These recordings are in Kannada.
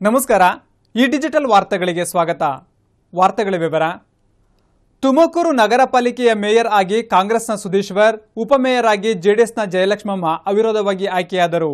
ನಮಸ್ಕಾರ ಈ ಡಿಜಿಟಲ್ ವಾರ್ತೆಗಳಿಗೆ ಸ್ವಾಗತ ವಾರ್ತೆಗಳ ವಿವರ ತುಮಕೂರು ನಗರ ಪಾಲಿಕೆಯ ಮೇಯರ್ ಆಗಿ ಕಾಂಗ್ರೆಸ್ನ ಸುಧೀಶ್ವರ್ ಉಪಮೇಯರ್ ಆಗಿ ಜೆಡಿಎಸ್ನ ಜಯಲಕ್ಷ್ಮಮ್ಮ ಅವಿರೋಧವಾಗಿ ಆಯ್ಕೆಯಾದರು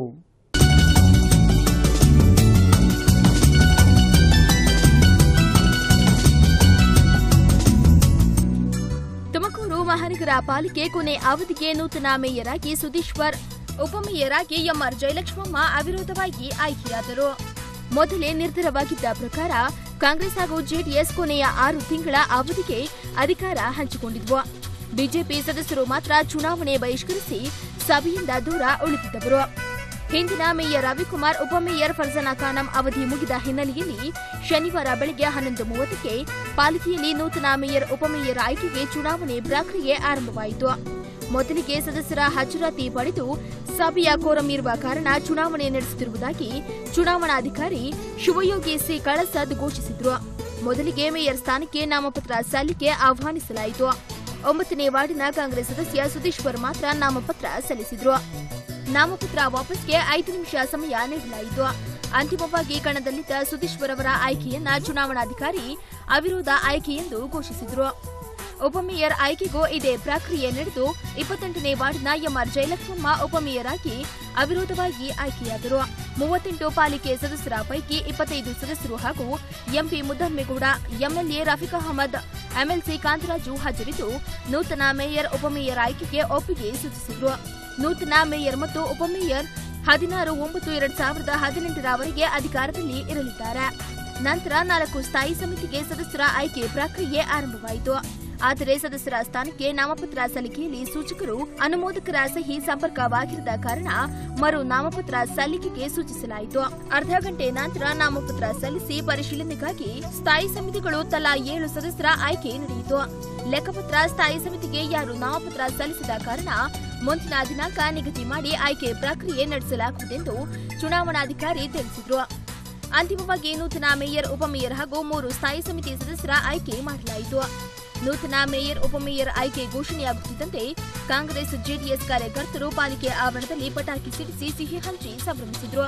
ತುಮಕೂರು ಮಹಾನಗರ ಪಾಲಿಕೆ ಕೊನೆ ಅವಧಿಗೆ ನೂತನ ಮೇಯರ್ ಆಗಿ ಸುಧೀಶ್ವರ್ ಉಪಮೇಯರ್ ಆಗಿ ಎಂಆರ್ ಜಯಲಕ್ಷ್ಮಮ್ಮ ಅವಿರೋಧವಾಗಿ ಆಯ್ಕೆಯಾದರು ಮೊದಲೇ ನಿರ್ಧಾರವಾಗಿದ್ದ ಪ್ರಕಾರ ಕಾಂಗ್ರೆಸ್ ಹಾಗೂ ಜೆಡಿಎಸ್ ಕೊನೆಯ ಆರು ತಿಂಗಳ ಅವಧಿಗೆ ಅಧಿಕಾರ ಹಂಚಿಕೊಂಡಿದ್ವು ಬಿಜೆಪಿ ಸದಸ್ಯರು ಮಾತ್ರ ಚುನಾವಣೆ ಬಹಿಷ್ಕರಿಸಿ ಸಭೆಯಿಂದ ದೂರ ಉಳಿದಿದ್ದವರು ಹಿಂದಿನ ಮೇಯರ್ ರವಿಕುಮಾರ್ ಉಪಮೇಯರ್ ಫರ್ಜನಾ ಖಾನಂ ಅವಧಿ ಮುಗಿದ ಹಿನ್ನೆಲೆಯಲ್ಲಿ ಶನಿವಾರ ಬೆಳಗ್ಗೆ ಹನ್ನೊಂದು ಮೂವತ್ತಕ್ಕೆ ಪಾಲಿಕೆಯಲ್ಲಿ ನೂತನ ಮೇಯರ್ ಉಪಮೇಯರ್ ಆಯ್ಕೆಗೆ ಚುನಾವಣೆ ಪ್ರಕ್ರಿಯೆ ಆರಂಭವಾಯಿತು ಮೊದಲಿಗೆ ಸದಸ್ಯರ ಹಾಜರಾತಿ ಪಡೆದು ಸಭೆಯ ಕೋರಂ ಇರುವ ಕಾರಣ ಚುನಾವಣೆ ನಡೆಸುತ್ತಿರುವುದಾಗಿ ಚುನಾವಣಾಧಿಕಾರಿ ಶಿವಯೋಗಿ ಸಿ ಕಳಸದ್ ಘೋಷಿಸಿದ್ರು ಮೊದಲಿಗೆ ಮೇಯರ್ ಸ್ಥಾನಕ್ಕೆ ನಾಮಪತ್ರ ಸಲ್ಲಿಕೆ ಆಹ್ವಾನಿಸಲಾಯಿತು ಒಂಬತ್ತನೇ ವಾರ್ಡಿನ ಕಾಂಗ್ರೆಸ್ ಸದಸ್ಯ ಸುಧೀಶ್ವರ್ ಮಾತ್ರ ನಾಮಪತ್ರ ಸಲ್ಲಿಸಿದ್ರು ನಾಮಪತ್ರ ವಾಪಸ್ಗೆ ಐದು ನಿಮಿಷ ಸಮಯ ನೀಡಲಾಯಿತು ಅಂತಿಮವಾಗಿ ಕಣದಲ್ಲಿದ್ದ ಸುಧೀಶ್ವರ್ ಅವರ ಆಯ್ಕೆಯನ್ನ ಚುನಾವಣಾಧಿಕಾರಿ ಅವಿರೋಧ ಆಯ್ಕೆ ಎಂದು ಘೋಷಿಸಿದ್ರು ಉಪಮೇಯರ್ ಆಯ್ಕೆಗೂ ಇದೇ ಪ್ರಕ್ರಿಯೆ ನಡೆದು ಇಪ್ಪತ್ತೆಂಟನೇ ವಾರ್ಡ್ನ ಎಂಆರ್ ಜಯಲಕ್ಷ್ಮಮ್ಮ ಉಪಮೇಯರ್ ಆಗಿ ಅವಿರೋಧವಾಗಿ ಆಯ್ಕೆಯಾದರು ಮೂವತ್ತೆಂಟು ಪಾಲಿಕೆ ಸದಸ್ಯರ ಪೈಕಿ ಇಪ್ಪತ್ತೈದು ಸದಸ್ಯರು ಹಾಗೂ MP Muddammegowda MLA Rafiq Ahmed MLC Kantharaju ಹಾಜರಿದ್ದು ನೂತನ ಮೇಯರ್ ಉಪಮೇಯರ್ ಆಯ್ಕೆಗೆ ಒಪ್ಪಿಗೆ ಸೂಚಿಸಿದ್ರು ನೂತನ ಮೇಯರ್ ಮತ್ತು ಉಪಮೇಯರ್ ಹದಿನಾರು ಒಂಬತ್ತು ಎರಡ್ ಸಾವಿರದ ಹದಿನೆಂಟರವರೆಗೆ ಅಧಿಕಾರದಲ್ಲಿ ಇರಲಿದ್ದಾರೆ ನಂತರ ನಾಲ್ಕು ಸ್ಥಾಯಿ ಸಮಿತಿಗೆ ಸದಸ್ಯರ ಆಯ್ಕೆ ಪ್ರಕ್ರಿಯೆ ಆರಂಭವಾಯಿತು ಆದರೆ ಸದಸ್ಯರ ಸ್ಥಾನಕ್ಕೆ ನಾಮಪತ್ರ ಸಲ್ಲಿಕೆಯಲ್ಲಿ ಸೂಚಕರು ಅನುಮೋದಕರ ಸಹಿ ಸಂಪರ್ಕವಾಗಿರದ ಕಾರಣ ಮರು ನಾಮಪತ್ರ ಸಲ್ಲಿಕೆಗೆ ಸೂಚಿಸಲಾಯಿತು ಅರ್ಧ ಗಂಟೆ ನಂತರ ನಾಮಪತ್ರ ಸಲ್ಲಿಸಿ ಪರಿಶೀಲನೆಗಾಗಿ ಸ್ಥಾಯಿ ಸಮಿತಿಗಳು ತಲಾ ಏಳು ಸದಸ್ಯರ ಆಯ್ಕೆ ನಡೆಯಿತು ಲೆಕ್ಕಪತ್ರ ಸ್ಥಾಯಿ ಸಮಿತಿಗೆ ಯಾರು ನಾಮಪತ್ರ ಸಲ್ಲಿಸಿದ ಕಾರಣ ಮುಂದಿನ ದಿನಾಂಕ ನಿಗದಿ ಮಾಡಿ ಆಯ್ಕೆ ಪ್ರಕ್ರಿಯೆ ನಡೆಸಲಾಗುವುದೆಂದು ಚುನಾವಣಾಧಿಕಾರಿ ತಿಳಿಸಿದ್ರು ಅಂತಿಮವಾಗಿ ನೂತನ ಮೇಯರ್ ಉಪಮೇಯರ್ ಹಾಗೂ ಮೂರು ಸ್ಥಾಯಿ ಸಮಿತಿ ಸದಸ್ಯರ ಆಯ್ಕೆ ಮಾಡಲಾಯಿತು ನೂತನ ಮೇಯರ್ ಉಪಮೇಯರ್ ಆಯ್ಕೆ ಘೋಷಣೆಯಾಗುತ್ತಿದ್ದಂತೆ ಕಾಂಗ್ರೆಸ್ ಜೆಡಿಎಸ್ ಕಾರ್ಯಕರ್ತರು ಪಾಲಿಕೆ ಆವರಣದಲ್ಲಿ ಪಟಾಕಿ ಸಿಡಿಸಿ ಸಿಹಿ ಹಂಚಿ ಸಂಭ್ರಮಿಸಿದ್ರು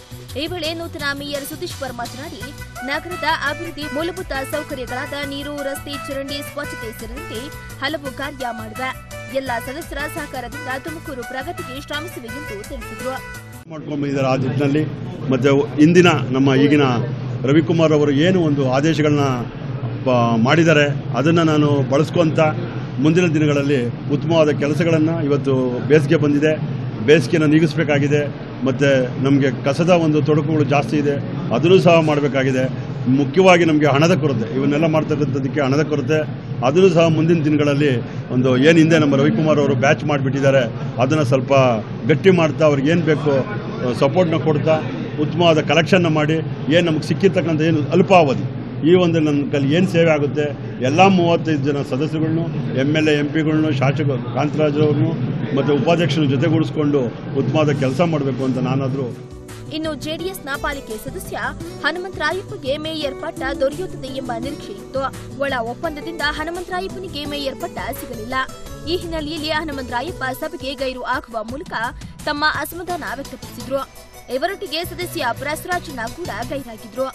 ಈ ವೇಳೆ ನೂತನ ಮೇಯರ್ ಸುಧೀಶ್ವರ್ ಮಾತನಾಡಿ ನಗರದ ಅಭಿವೃದ್ಧಿ ಮೂಲಭೂತ ಸೌಕರ್ಯಗಳಾದ ನೀರು ರಸ್ತೆ ಚರಂಡಿ ಸ್ವಚ್ಛತೆ ಸೇರಿದಂತೆ ಹಲವು ಕಾರ್ಯ ಮಾಡಿವೆ ಎಲ್ಲ ಸದಸ್ಯರ ಸಹಕಾರದಿಂದ ತುಮಕೂರು ಪ್ರಗತಿಗೆ ಶ್ರಮಿಸಿವೆ ಎಂದು ತಿಳಿಸಿದರು ಮಾಡ್ಕೊಂಡ್ಬಂದಿದ್ದಾರೆ ಆ ನಿಟ್ಟಿನಲ್ಲಿ ಮತ್ತು ಇಂದಿನ ನಮ್ಮ ಈಗಿನ ರವಿಕುಮಾರ್ ಅವರು ಏನು ಒಂದು ಆದೇಶಗಳನ್ನ ಪ- ಮಾಡಿದ್ದಾರೆ ಅದನ್ನು ನಾನು ಬಳಸ್ಕೊಂತ ಮುಂದಿನ ದಿನಗಳಲ್ಲಿ ಉತ್ತಮವಾದ ಕೆಲಸಗಳನ್ನು ಇವತ್ತು ಬೇಸಿಗೆ ಬಂದಿದೆ ಬೇಸಿಗೆನ ನೀಗಿಸಬೇಕಾಗಿದೆ ಮತ್ತು ನಮಗೆ ಕಸದ ಒಂದು ತೊಡಕುಗಳು ಜಾಸ್ತಿ ಇದೆ ಅದನ್ನು ಸಹ ಮಾಡಬೇಕಾಗಿದೆ ಮುಖ್ಯವಾಗಿ ನಮಗೆ ಹಣದ ಕೊರತೆ ಇವನ್ನೆಲ್ಲ ಮಾಡ್ತಕ್ಕಂಥದ್ದಕ್ಕೆ ಹಣದ ಕೊರತೆ ಅದನ್ನು ಸಹ ಮುಂದಿನ ದಿನಗಳಲ್ಲಿ ಒಂದು ಏನು ಹಿಂದೆ ನಮ್ಮ ರವಿಕುಮಾರ್ ಅವರು ಬ್ಯಾಚ್ ಮಾಡಿಬಿಟ್ಟಿದ್ದಾರೆ ಅದನ್ನು ಸ್ವಲ್ಪ ಗಟ್ಟಿ ಮಾಡ್ತಾ ಅವ್ರಿಗೆ ಏನು ಬೇಕು ಸಪೋರ್ಟ್ನ ಕೊಡ್ತಾ ಉತ್ತಮವಾದ ಕಲೆಕ್ಷನ್ನ ಮಾಡಿ ಏನು ನಮಗೆ ಸಿಕ್ಕಿರ್ತಕ್ಕಂಥ ಏನು ಅಲ್ಪಾವಧಿ ಈ ಒಂದು ನನ್ನ ಕೈಲಿ ಏನು ಸೇವೆ ಆಗುತ್ತೆ ಎಲ್ಲ ಮೂವತ್ತೈದು ಜನ ಸದಸ್ಯರುಗಳನ್ನು ಎಮ್ ಎಲ್ ಎ ಎಂ ಪಿಗಳನ್ನು ಶಾಸಕ ಕಾಂತರಾಜರವ್ರನ್ನು ಮತ್ತು ಉಪಾಧ್ಯಕ್ಷರ ಜೊತೆಗೂಡಿಸ್ಕೊಂಡು ಉತ್ತಮವಾದ ಕೆಲಸ ಮಾಡಬೇಕು ಅಂತ ನಾನಾದರೂ ಇನ್ನು ಜೆಡಿಎಸ್ನ ಪಾಲಿಕೆ ಸದಸ್ಯ ಹನುಮಂತರಾಯಪ್ಪಗೆ ಮೇಯರ್ ಪಟ್ಟ ದೊರೆಯುತ್ತದೆ ಎಂಬ ನಿರೀಕ್ಷೆ ಇತ್ತು ಒಳ ಒಪ್ಪಂದದಿಂದ ಹನುಮಂತರಾಯಪ್ಪನಿಗೆ ಮೇಯರ್ ಪಟ್ಟ ಸಿಗಲಿಲ್ಲ ಈ ಹಿನ್ನೆಲೆಯಲ್ಲಿ ಹನುಮಂತರಾಯಪ್ಪ ಸಭೆಗೆ ಗೈರು ಆಗುವ ಮೂಲಕ ತಮ್ಮ ಅಸಮಾಧಾನ ವ್ಯಕ್ತಪಡಿಸಿದ್ರು ಇವರೊಟ್ಟಿಗೆ ಸದಸ್ಯ ಪ್ರಸರಾಜಣ್ಣ ಕೂಡ ಗೈರಾಗಿದ್ರು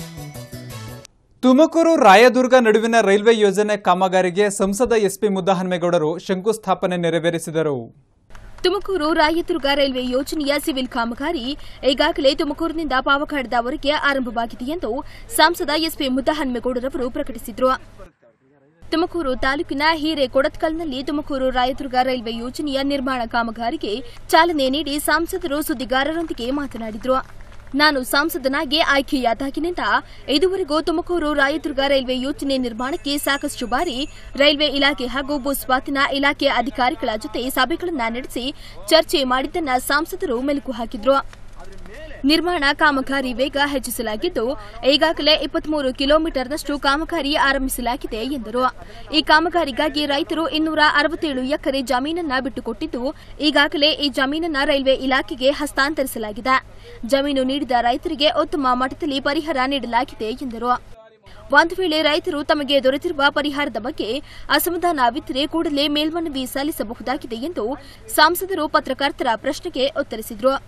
ತುಮಕೂರು ರಾಯದುರ್ಗ ನಡುವಿನ ರೈಲ್ವೆ ಯೋಜನೆ ಕಾಮಗಾರಿಗೆ ಸಂಸದ ಎಸ್ಪಿ ಮುದ್ದಹನ್ಮೇಗೌಡರು ಶಂಕುಸ್ಥಾಪನೆ ನೆರವೇರಿಸಿದರು ತುಮಕೂರು ರಾಯದುರ್ಗ ರೈಲ್ವೆ ಯೋಜನೆಯ ಸಿವಿಲ್ ಕಾಮಗಾರಿ ಈಗಾಗಲೇ ತುಮಕೂರಿನಿಂದ ಪಾವಗಡದವರೆಗೆ ಆರಂಭವಾಗಿದೆ ಎಂದು ಸಂಸದ ಎಸ್ಪಿ ಮುದ್ದಹನ್ಮೇಗೌಡರವರು ಪ್ರಕಟಿಸಿದರು ತುಮಕೂರು ತಾಲೂಕಿನ ಹಿರೇಕೊಡತ್ಕಲ್ನಲ್ಲಿ ತುಮಕೂರು ರಾಯದುರ್ಗ ರೈಲ್ವೆ ಯೋಜನೆಯ ನಿರ್ಮಾಣ ಕಾಮಗಾರಿಗೆ ಚಾಲನೆ ನೀಡಿ ಸಂಸದರು ಸುದ್ದಿಗಾರರೊಂದಿಗೆ ಮಾತನಾಡಿದರು ನಾನು ಸಂಸದನಾಗಿ ಆಯ್ಕೆಯಾದಾಗಿನಿಂದ ಇದುವರೆಗೂ ತುಮಕೂರು ರಾಯದುರ್ಗ ರೈಲ್ವೆ ಯೋಜನೆ ನಿರ್ಮಾಣಕ್ಕೆ ಸಾಕಷ್ಟು ಬಾರಿ ರೈಲ್ವೆ ಇಲಾಖೆ ಹಾಗೂ ಭೂಸ್ವಾಧೀನ ಇಲಾಖೆ ಅಧಿಕಾರಿಗಳ ಜೊತೆ ಸಭೆಗಳನ್ನು ನಡೆಸಿ ಚರ್ಚೆ ಮಾಡಿದ್ದನ್ನ ಸಂಸದರು ಮೆಲುಕು ಹಾಕಿದ್ರು ನಿರ್ಮಾಣ ಕಾಮಗಾರಿ ವೇಗ ಹೆಚ್ಚಿಸಲಾಗಿದ್ದು ಈಗಾಗಲೇ ಇಪ್ಪತ್ಮೂರು ಕಿಲೋಮೀಟರ್ನಷ್ಟು ಕಾಮಗಾರಿ ಆರಂಭಿಸಲಾಗಿದೆ ಎಂದರು ಈ ಕಾಮಗಾರಿಗಾಗಿ ರೈತರು ಇನ್ನೂರ ಅರವತ್ತೇಳು ಎಕರೆ ಜಮೀನನ್ನ ಬಿಟ್ಟುಕೊಟ್ಟಿದ್ದು ಈಗಾಗಲೇ ಈ ಜಮೀನನ್ನ ರೈಲ್ವೆ ಇಲಾಖೆಗೆ ಹಸ್ತಾಂತರಿಸಲಾಗಿದೆ ಜಮೀನು ನೀಡಿದ ರೈತರಿಗೆ ಉತ್ತಮ ಮಟ್ಟದಲ್ಲಿ ಪರಿಹಾರ ನೀಡಲಾಗಿದೆ ಎಂದರು ಒಂದು ವೇಳೆ ರೈತರು ತಮಗೆ ದೊರೆತಿರುವ ಪರಿಹಾರದ ಬಗ್ಗೆ ಅಸಮಾಧಾನವಿದ್ದರೆ ಕೂಡಲೇ ಮೇಲ್ಮನವಿ ಸಲ್ಲಿಸಬಹುದಾಗಿದೆ ಎಂದು ಸಂಸದರು ಪತ್ರಕರ್ತರ ಪ್ರಶ್ನೆಗೆ ಉತ್ತರಿಸಿದರು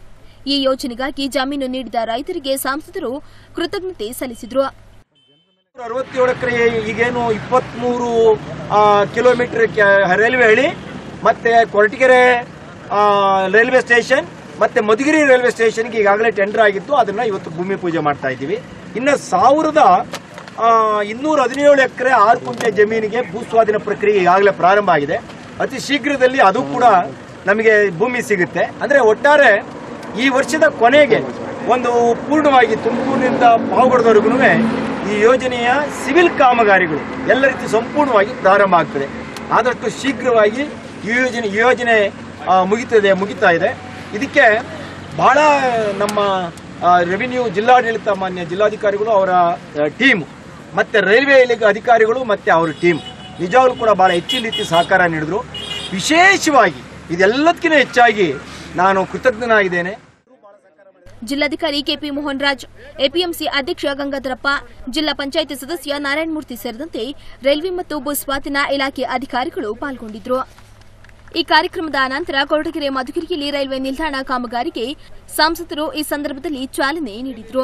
ಈ ಯೋಜನೆಗಾಗಿ ಜಮೀನು ನೀಡಿದ ರೈತರಿಗೆ ಸಂಸದರು ಕೃತಜ್ಞತೆ ಸಲ್ಲಿಸಿದರು ಅರವತ್ತೇಳು ಎಕರೆ ಈಗೇನು ಇಪ್ಪತ್ತ್ಮೂರು ಆ, ಕಿಲೋಮೀಟರ್ ಕ- ರೈಲ್ವೆ ಹಳಿ ಮತ್ತೆ ಕೊರಟಗೆರೆ ಆ, ರೈಲ್ವೆ ಸ್ಟೇಷನ್ ಮತ್ತೆ ಮಧುಗಿರಿ ರೈಲ್ವೆ ಸ್ಟೇಷನ್ಗೆ ಈಗಾಗಲೇ ಟೆಂಡರ್ ಆಗಿದ್ದು ಅದನ್ನ ಇವತ್ತು ಭೂಮಿ ಪೂಜೆ ಮಾಡ್ತಾ ಇದ್ದೀವಿ ಇನ್ನು ಸಾವಿರದ ಆ, ಇನ್ನೂರ ಹದಿನೇಳು ಎಕರೆ ಆರು ಕುಂಟೆ ಜಮೀನಿಗೆ ಭೂಸ್ವಾಧೀನ ಪ್ರಕ್ರಿಯೆ ಈಗಾಗಲೇ ಪ್ರಾರಂಭ ಆಗಿದೆ ಅತಿ ಶೀಘ್ರದಲ್ಲಿ ಅದು ಕೂಡ ನಮಗೆ ಭೂಮಿ ಸಿಗುತ್ತೆ ಅಂದ್ರೆ ಒಟ್ಟಾರೆ ಈ ವರ್ಷದ ಕೊನೆಗೆ ಒಂದು ಪೂರ್ಣವಾಗಿ ತುಮಕೂರಿನಿಂದ ಪಾವಗಡದವರೆಗೂ ಈ ಯೋಜನೆಯ ಸಿವಿಲ್ ಕಾಮಗಾರಿಗಳು ಎಲ್ಲ ರೀತಿ ಸಂಪೂರ್ಣವಾಗಿ ಪ್ರಾರಂಭ ಆಗ್ತದೆ ಆದಷ್ಟು ಶೀಘ್ರವಾಗಿ ಈ ಯೋಜನೆ ಈ ಯೋಜನೆ ಆ, ಮುಗಿತದೆ ಮುಗಿತಾ ಇದೆ ಇದಕ್ಕೆ ಬಹಳ ನಮ್ಮ ರೆವಿನ್ಯೂ ಜಿಲ್ಲಾಡಳಿತ ಮಾನ್ಯ ಜಿಲ್ಲಾಧಿಕಾರಿಗಳು ಅವರ ಟೀಮ್ ಮತ್ತೆ ರೈಲ್ವೆ ಇಲಾಖೆ ಅಧಿಕಾರಿಗಳು ಮತ್ತೆ ಅವರ ಟೀಮ್ ನಿಜವಾಗ್ಲೂ ಕೂಡ ಬಹಳ ಹೆಚ್ಚಿನ ರೀತಿ ಸಹಕಾರ ನೀಡಿದ್ರು ವಿಶೇಷವಾಗಿ ಇದೆಲ್ಲದಕ್ಕಿಂತ ಹೆಚ್ಚಾಗಿ ನಾನು ಕೃತಜ್ಞನಾಗಿದ್ದೇನೆ ಜಿಲ್ಲಾಧಿಕಾರಿ ಕೆಪಿ ಮೋಹನ್ ರಾಜ್ ಎಪಿಎಂಸಿ ಅಧ್ಯಕ್ಷ ಗಂಗಾಧರಪ್ಪ ಜಿಲ್ಲಾ ಪಂಚಾಯಿತಿ ಸದಸ್ಯ ನಾರಾಯಣಮೂರ್ತಿ ಸೇರಿದಂತೆ ರೈಲ್ವೆ ಮತ್ತು ಭೂಸ್ವಾಧೀನ ಇಲಾಖೆ ಅಧಿಕಾರಿಗಳು ಪಾಲ್ಗೊಂಡಿದ್ದರು ಈ ಕಾರ್ಯಕ್ರಮದ ನಂತರ ಕೊರಟಗೆರೆ ಮಧುಗಿರಿಯಲ್ಲಿ ರೈಲ್ವೆ ನಿಲ್ದಾಣ ಕಾಮಗಾರಿಗೆ ಸಂಸದರು ಈ ಸಂದರ್ಭದಲ್ಲಿ ಚಾಲನೆ ನೀಡಿದರು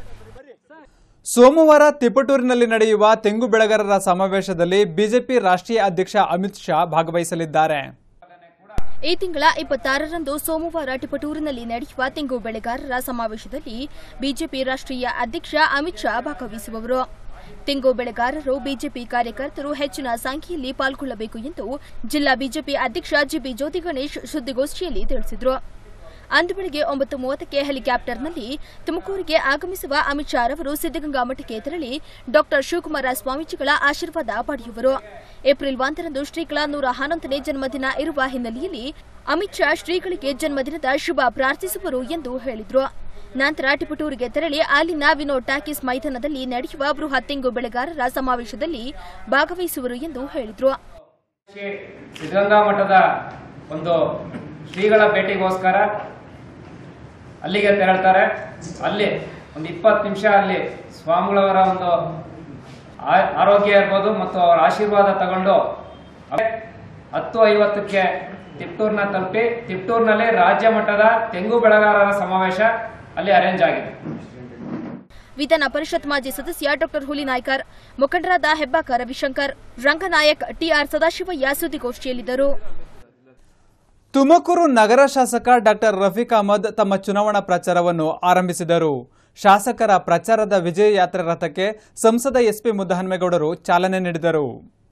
ಸೋಮವಾರ ತಿಪಟೂರಿನಲ್ಲಿ ನಡೆಯುವ ತೆಂಗು ಬೆಳೆಗಾರರ ಸಮಾವೇಶದಲ್ಲಿ ಬಿಜೆಪಿ ರಾಷ್ಟ್ರೀಯ ಅಧ್ಯಕ್ಷ ಅಮಿತ್ ಶಾ ಭಾಗವಹಿಸಲಿದ್ದಾರೆ ಈ ತಿಂಗಳ ಇಪ್ಪತ್ತಾರರಂದು ಸೋಮವಾರ ಟಿಪಟೂರಿನಲ್ಲಿ ನಡೆಯುವ ತೆಂಗು ಬೆಳೆಗಾರರ ಸಮಾವೇಶದಲ್ಲಿ ಬಿಜೆಪಿ ರಾಷ್ಟ್ರೀಯ ಅಧ್ಯಕ್ಷ ಅಮಿತ್ ಶಾ ಭಾಗವಹಿಸುವವರು ತೆಂಗು ಬೆಳೆಗಾರರು ಬಿಜೆಪಿ ಕಾರ್ಯಕರ್ತರು ಹೆಚ್ಚಿನ ಸಂಖ್ಯೆಯಲ್ಲಿ ಪಾಲ್ಗೊಳ್ಳಬೇಕು ಎಂದು ಜಿಲ್ಲಾ ಬಿಜೆಪಿ ಅಧ್ಯಕ್ಷ ಜಿಬಿ ಜ್ಯೋತಿ ಗಣೇಶ್ ಸುದ್ದಿಗೋಷ್ಠಿಯಲ್ಲಿ ತಿಳಿಸಿದರು ಅಂದು ಬೆಳಗ್ಗೆ ಒಂಬತ್ತು ಮೂವತ್ತಕ್ಕೆ ಹೆಲಿಕಾಪ್ಟರ್ನಲ್ಲಿ ತುಮಕೂರಿಗೆ ಆಗಮಿಸುವ ಅಮಿತ್ ಶಾ ರವರು ಸಿದ್ದಗಂಗಾ ಮಠಕ್ಕೆ ತೆರಳಿ ಡಾಕ್ಟರ್ ಶಿವಕುಮಾರ ಸ್ವಾಮೀಜಿಗಳ ಆಶೀರ್ವಾದ ಪಡೆಯುವರು ಏಪ್ರಿಲ್ ಒಂದರಂದು ಶ್ರೀಗಳ ನೂರ ಹನ್ನೊಂದನೇ ಜನ್ಮದಿನ ಇರುವ ಹಿನ್ನೆಲೆಯಲ್ಲಿ ಅಮಿತ್ ಶಾ ಶ್ರೀಗಳಿಗೆ ಜನ್ಮದಿನದ ಶುಭ ಪ್ರಾರ್ಥಿಸುವರು ಎಂದು ಹೇಳಿದರು ನಂತರ ಟಿಪಟೂರಿಗೆ ತೆರಳಿ ಅಲ್ಲಿನ ವಿನೋದ್ ಟಾಕೀಸ್ ಮೈದಾನದಲ್ಲಿ ನಡೆಯುವ ಬೃಹತ್ ತೆಂಗು ಬೆಳೆಗಾರರ ಸಮಾವೇಶದಲ್ಲಿ ಭಾಗವಹಿಸುವರು ಎಂದು ಹೇಳಿದರು ಶ್ರೀ ಸಿದ್ಧಗಂಗಾ ಮಠದ ಒಂದು ಶ್ರೀಗಳ ಭೇಟಿಗೋಸ್ಕರ ಅಲ್ಲಿಗೆ ತೆರಳ್ತಾರೆ ಅಲ್ಲಿ ಒಂದು ಇಪ್ಪತ್ತು ನಿಮಿಷ ಅಲ್ಲಿ ಸ್ವಾಮಿಗಳವರ ಒಂದು ಆ- ಆರೋಗ್ಯ ಇರ್ಬೋದು ಮತ್ತು ಅವರ ಆಶೀರ್ವಾದ ತಗೊಂಡು ಆಮೇಲೆ ಹತ್ತು ಐವತ್ತಕ್ಕೆ ತಿಪ್ಟೂರ್ನ ತಲುಪಿ ತಿಪ್ಟೂರ್ನಲ್ಲಿ ರಾಜ್ಯ ಮಟ್ಟದ ತೆಂಗು ಬೆಳೆಗಾರರ ಸಮಾವೇಶ ಅಲ್ಲಿ ಅರೇಂಜ್ ಆಗಿದೆ ವಿಧಾನ ಪರಿಷತ್ ಮಾಜಿ ಸದಸ್ಯ ಡಾಕ್ಟರ್ ಹುಲಿನಾಯ್ಕರ್ ಮುಖಂಡರಾದ ಹೆಬ್ಬಾಕ ರವಿಶಂಕರ್ ರಂಗನಾಯಕ್ ಟಿಆರ್ ಸದಾಶಿವಯ್ಯ ಸುದ್ದಿಗೋಷ್ಠಿಯಲ್ಲಿದ್ದರು ತುಮಕೂರು ನಗರ ಶಾಸಕ ಡಾಕ್ಟರ್ ರಫೀಕ್ ಅಹಮದ್ ತಮ್ಮ ಚುನಾವಣಾ ಪ್ರಚಾರವನ್ನು ಆರಂಭಿಸಿದರು ಶಾಸಕರ ಪ್ರಚಾರದ ವಿಜಯ ಯಾತ್ರೆ ರಥಕ್ಕೆ ಸಂಸದ ಎಸ್ಪಿ ಮುದ್ದಹನ್ಮೇಗೌಡರು ಚಾಲನೆ ನೀಡಿದರು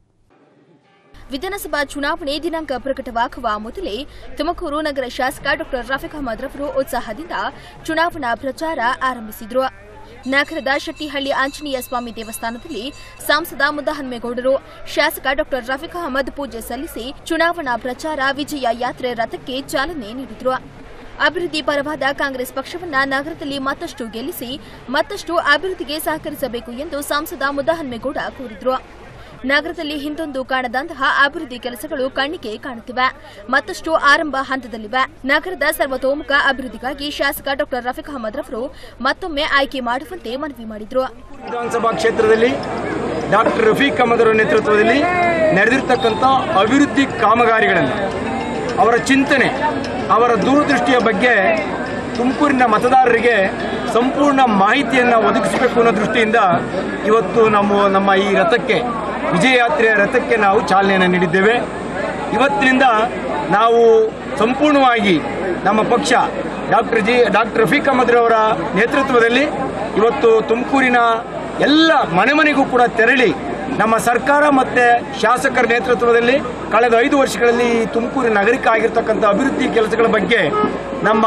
ವಿಧಾನಸಭಾ ಚುನಾವಣೆ ದಿನಾಂಕ ಪ್ರಕಟವಾಗುವ ಮೊದಲೇ ತುಮಕೂರು ನಗರ ಶಾಸಕ ಡಾಕ್ಟರ್ ರಫೀಕ್ ಅಹಮದ್ ರವರು ಉತ್ಸಾಹದಿಂದ ಚುನಾವಣಾ ಪ್ರಚಾರ ಆರಂಭಿಸಿದರು ನಗರದ ಶೆಟ್ಟಿಹಳ್ಳಿ ಆಂಜನೇಯ ಸ್ವಾಮಿ ದೇವಸ್ಥಾನದಲ್ಲಿ ಸಂಸದ ಮುದ್ದಹನ್ಮೇಗೌಡರು ಶಾಸಕ ಡಾಕ್ಟರ್ ರಫೀಕ್ ಅಹಮದ್ ಪೂಜೆ ಸಲ್ಲಿಸಿ ಚುನಾವಣಾ ಪ್ರಚಾರ ವಿಜಯ ಯಾತ್ರೆ ರಥಕ್ಕೆ ಚಾಲನೆ ನೀಡಿದರು ಅಭಿವೃದ್ಧಿ ಪರವಾದ ಕಾಂಗ್ರೆಸ್ ಪಕ್ಷವನ್ನ ನಗರದಲ್ಲಿ ಮತ್ತಷ್ಟು ಗೆಲ್ಲಿಸಿ ಮತ್ತಷ್ಟು ಅಭಿವೃದ್ಧಿಗೆ ಸಹಕರಿಸಬೇಕು ಎಂದು ಸಂಸದ ಮುದ್ದಹನ್ಮೇಗೌಡ ಕೋರಿದರು ನಗರದಲ್ಲಿ ಹಿಂದೊಂದು ಕಾಣದಂತಹ ಅಭಿವೃದ್ಧಿ ಕೆಲಸಗಳು ಕಣ್ಣಿಗೆ ಕಾಣುತ್ತಿವೆ ಮತ್ತಷ್ಟು ಆರಂಭ ಹಂತದಲ್ಲಿವೆ ನಗರದ ಸರ್ವತೋಮುಖ ಅಭಿವೃದ್ಧಿಗಾಗಿ ಶಾಸಕ ಡಾಕ್ಟರ್ ರಫೀಕ್ ಅಹಮದ್ ರವರು ಮತ್ತೊಮ್ಮೆ ಆಯ್ಕೆ ಮಾಡುವಂತೆ ಮನವಿ ಮಾಡಿದರು ವಿಧಾನಸಭಾ ಕ್ಷೇತ್ರದಲ್ಲಿ ಡಾಕ್ಟರ್ ರಫೀಕ್ ಅಹಮದ್ ಅವರ ನೇತೃತ್ವದಲ್ಲಿ ನಡೆದಿರ್ತಕ್ಕಂಥ ಅಭಿವೃದ್ಧಿ ಕಾಮಗಾರಿಗಳನ್ನು ಅವರ ಚಿಂತನೆ ಅವರ ದೂರದೃಷ್ಟಿಯ ಬಗ್ಗೆ ತುಮಕೂರಿನ ಮತದಾರರಿಗೆ ಸಂಪೂರ್ಣ ಮಾಹಿತಿಯನ್ನು ಒದಗಿಸಬೇಕು ಅನ್ನೋ ದೃಷ್ಟಿಯಿಂದ ಇವತ್ತು ನಮ್ಮ ನಮ್ಮ ಈ ರಥಕ್ಕೆ ವಿಜಯ ಯಾತ್ರೆಯ ರಥಕ್ಕೆ ನಾವು ಚಾಲನೆಯನ್ನು ನೀಡಿದ್ದೇವೆ ಇವತ್ತಿನಿಂದ ನಾವು ಸಂಪೂರ್ಣವಾಗಿ ನಮ್ಮ ಪಕ್ಷ doctor G doctor Rafiq Ahmed ಅವರ ನೇತೃತ್ವದಲ್ಲಿ ಇವತ್ತು ತುಮಕೂರಿನ ಎಲ್ಲ ಮನೆ ಮನೆಗೂ ಕೂಡ ತೆರಳಿ ನಮ್ಮ ಸರ್ಕಾರ ಮತ್ತೆ ಶಾಸಕರ ನೇತೃತ್ವದಲ್ಲಿ ಕಳೆದ ಐದು ವರ್ಷಗಳಲ್ಲಿ ಈ ತುಮಕೂರು ನಗರಕ್ಕೆ ಆಗಿರ್ತಕ್ಕಂಥ ಅಭಿವೃದ್ಧಿ ಕೆಲಸಗಳ ಬಗ್ಗೆ ನಮ್ಮ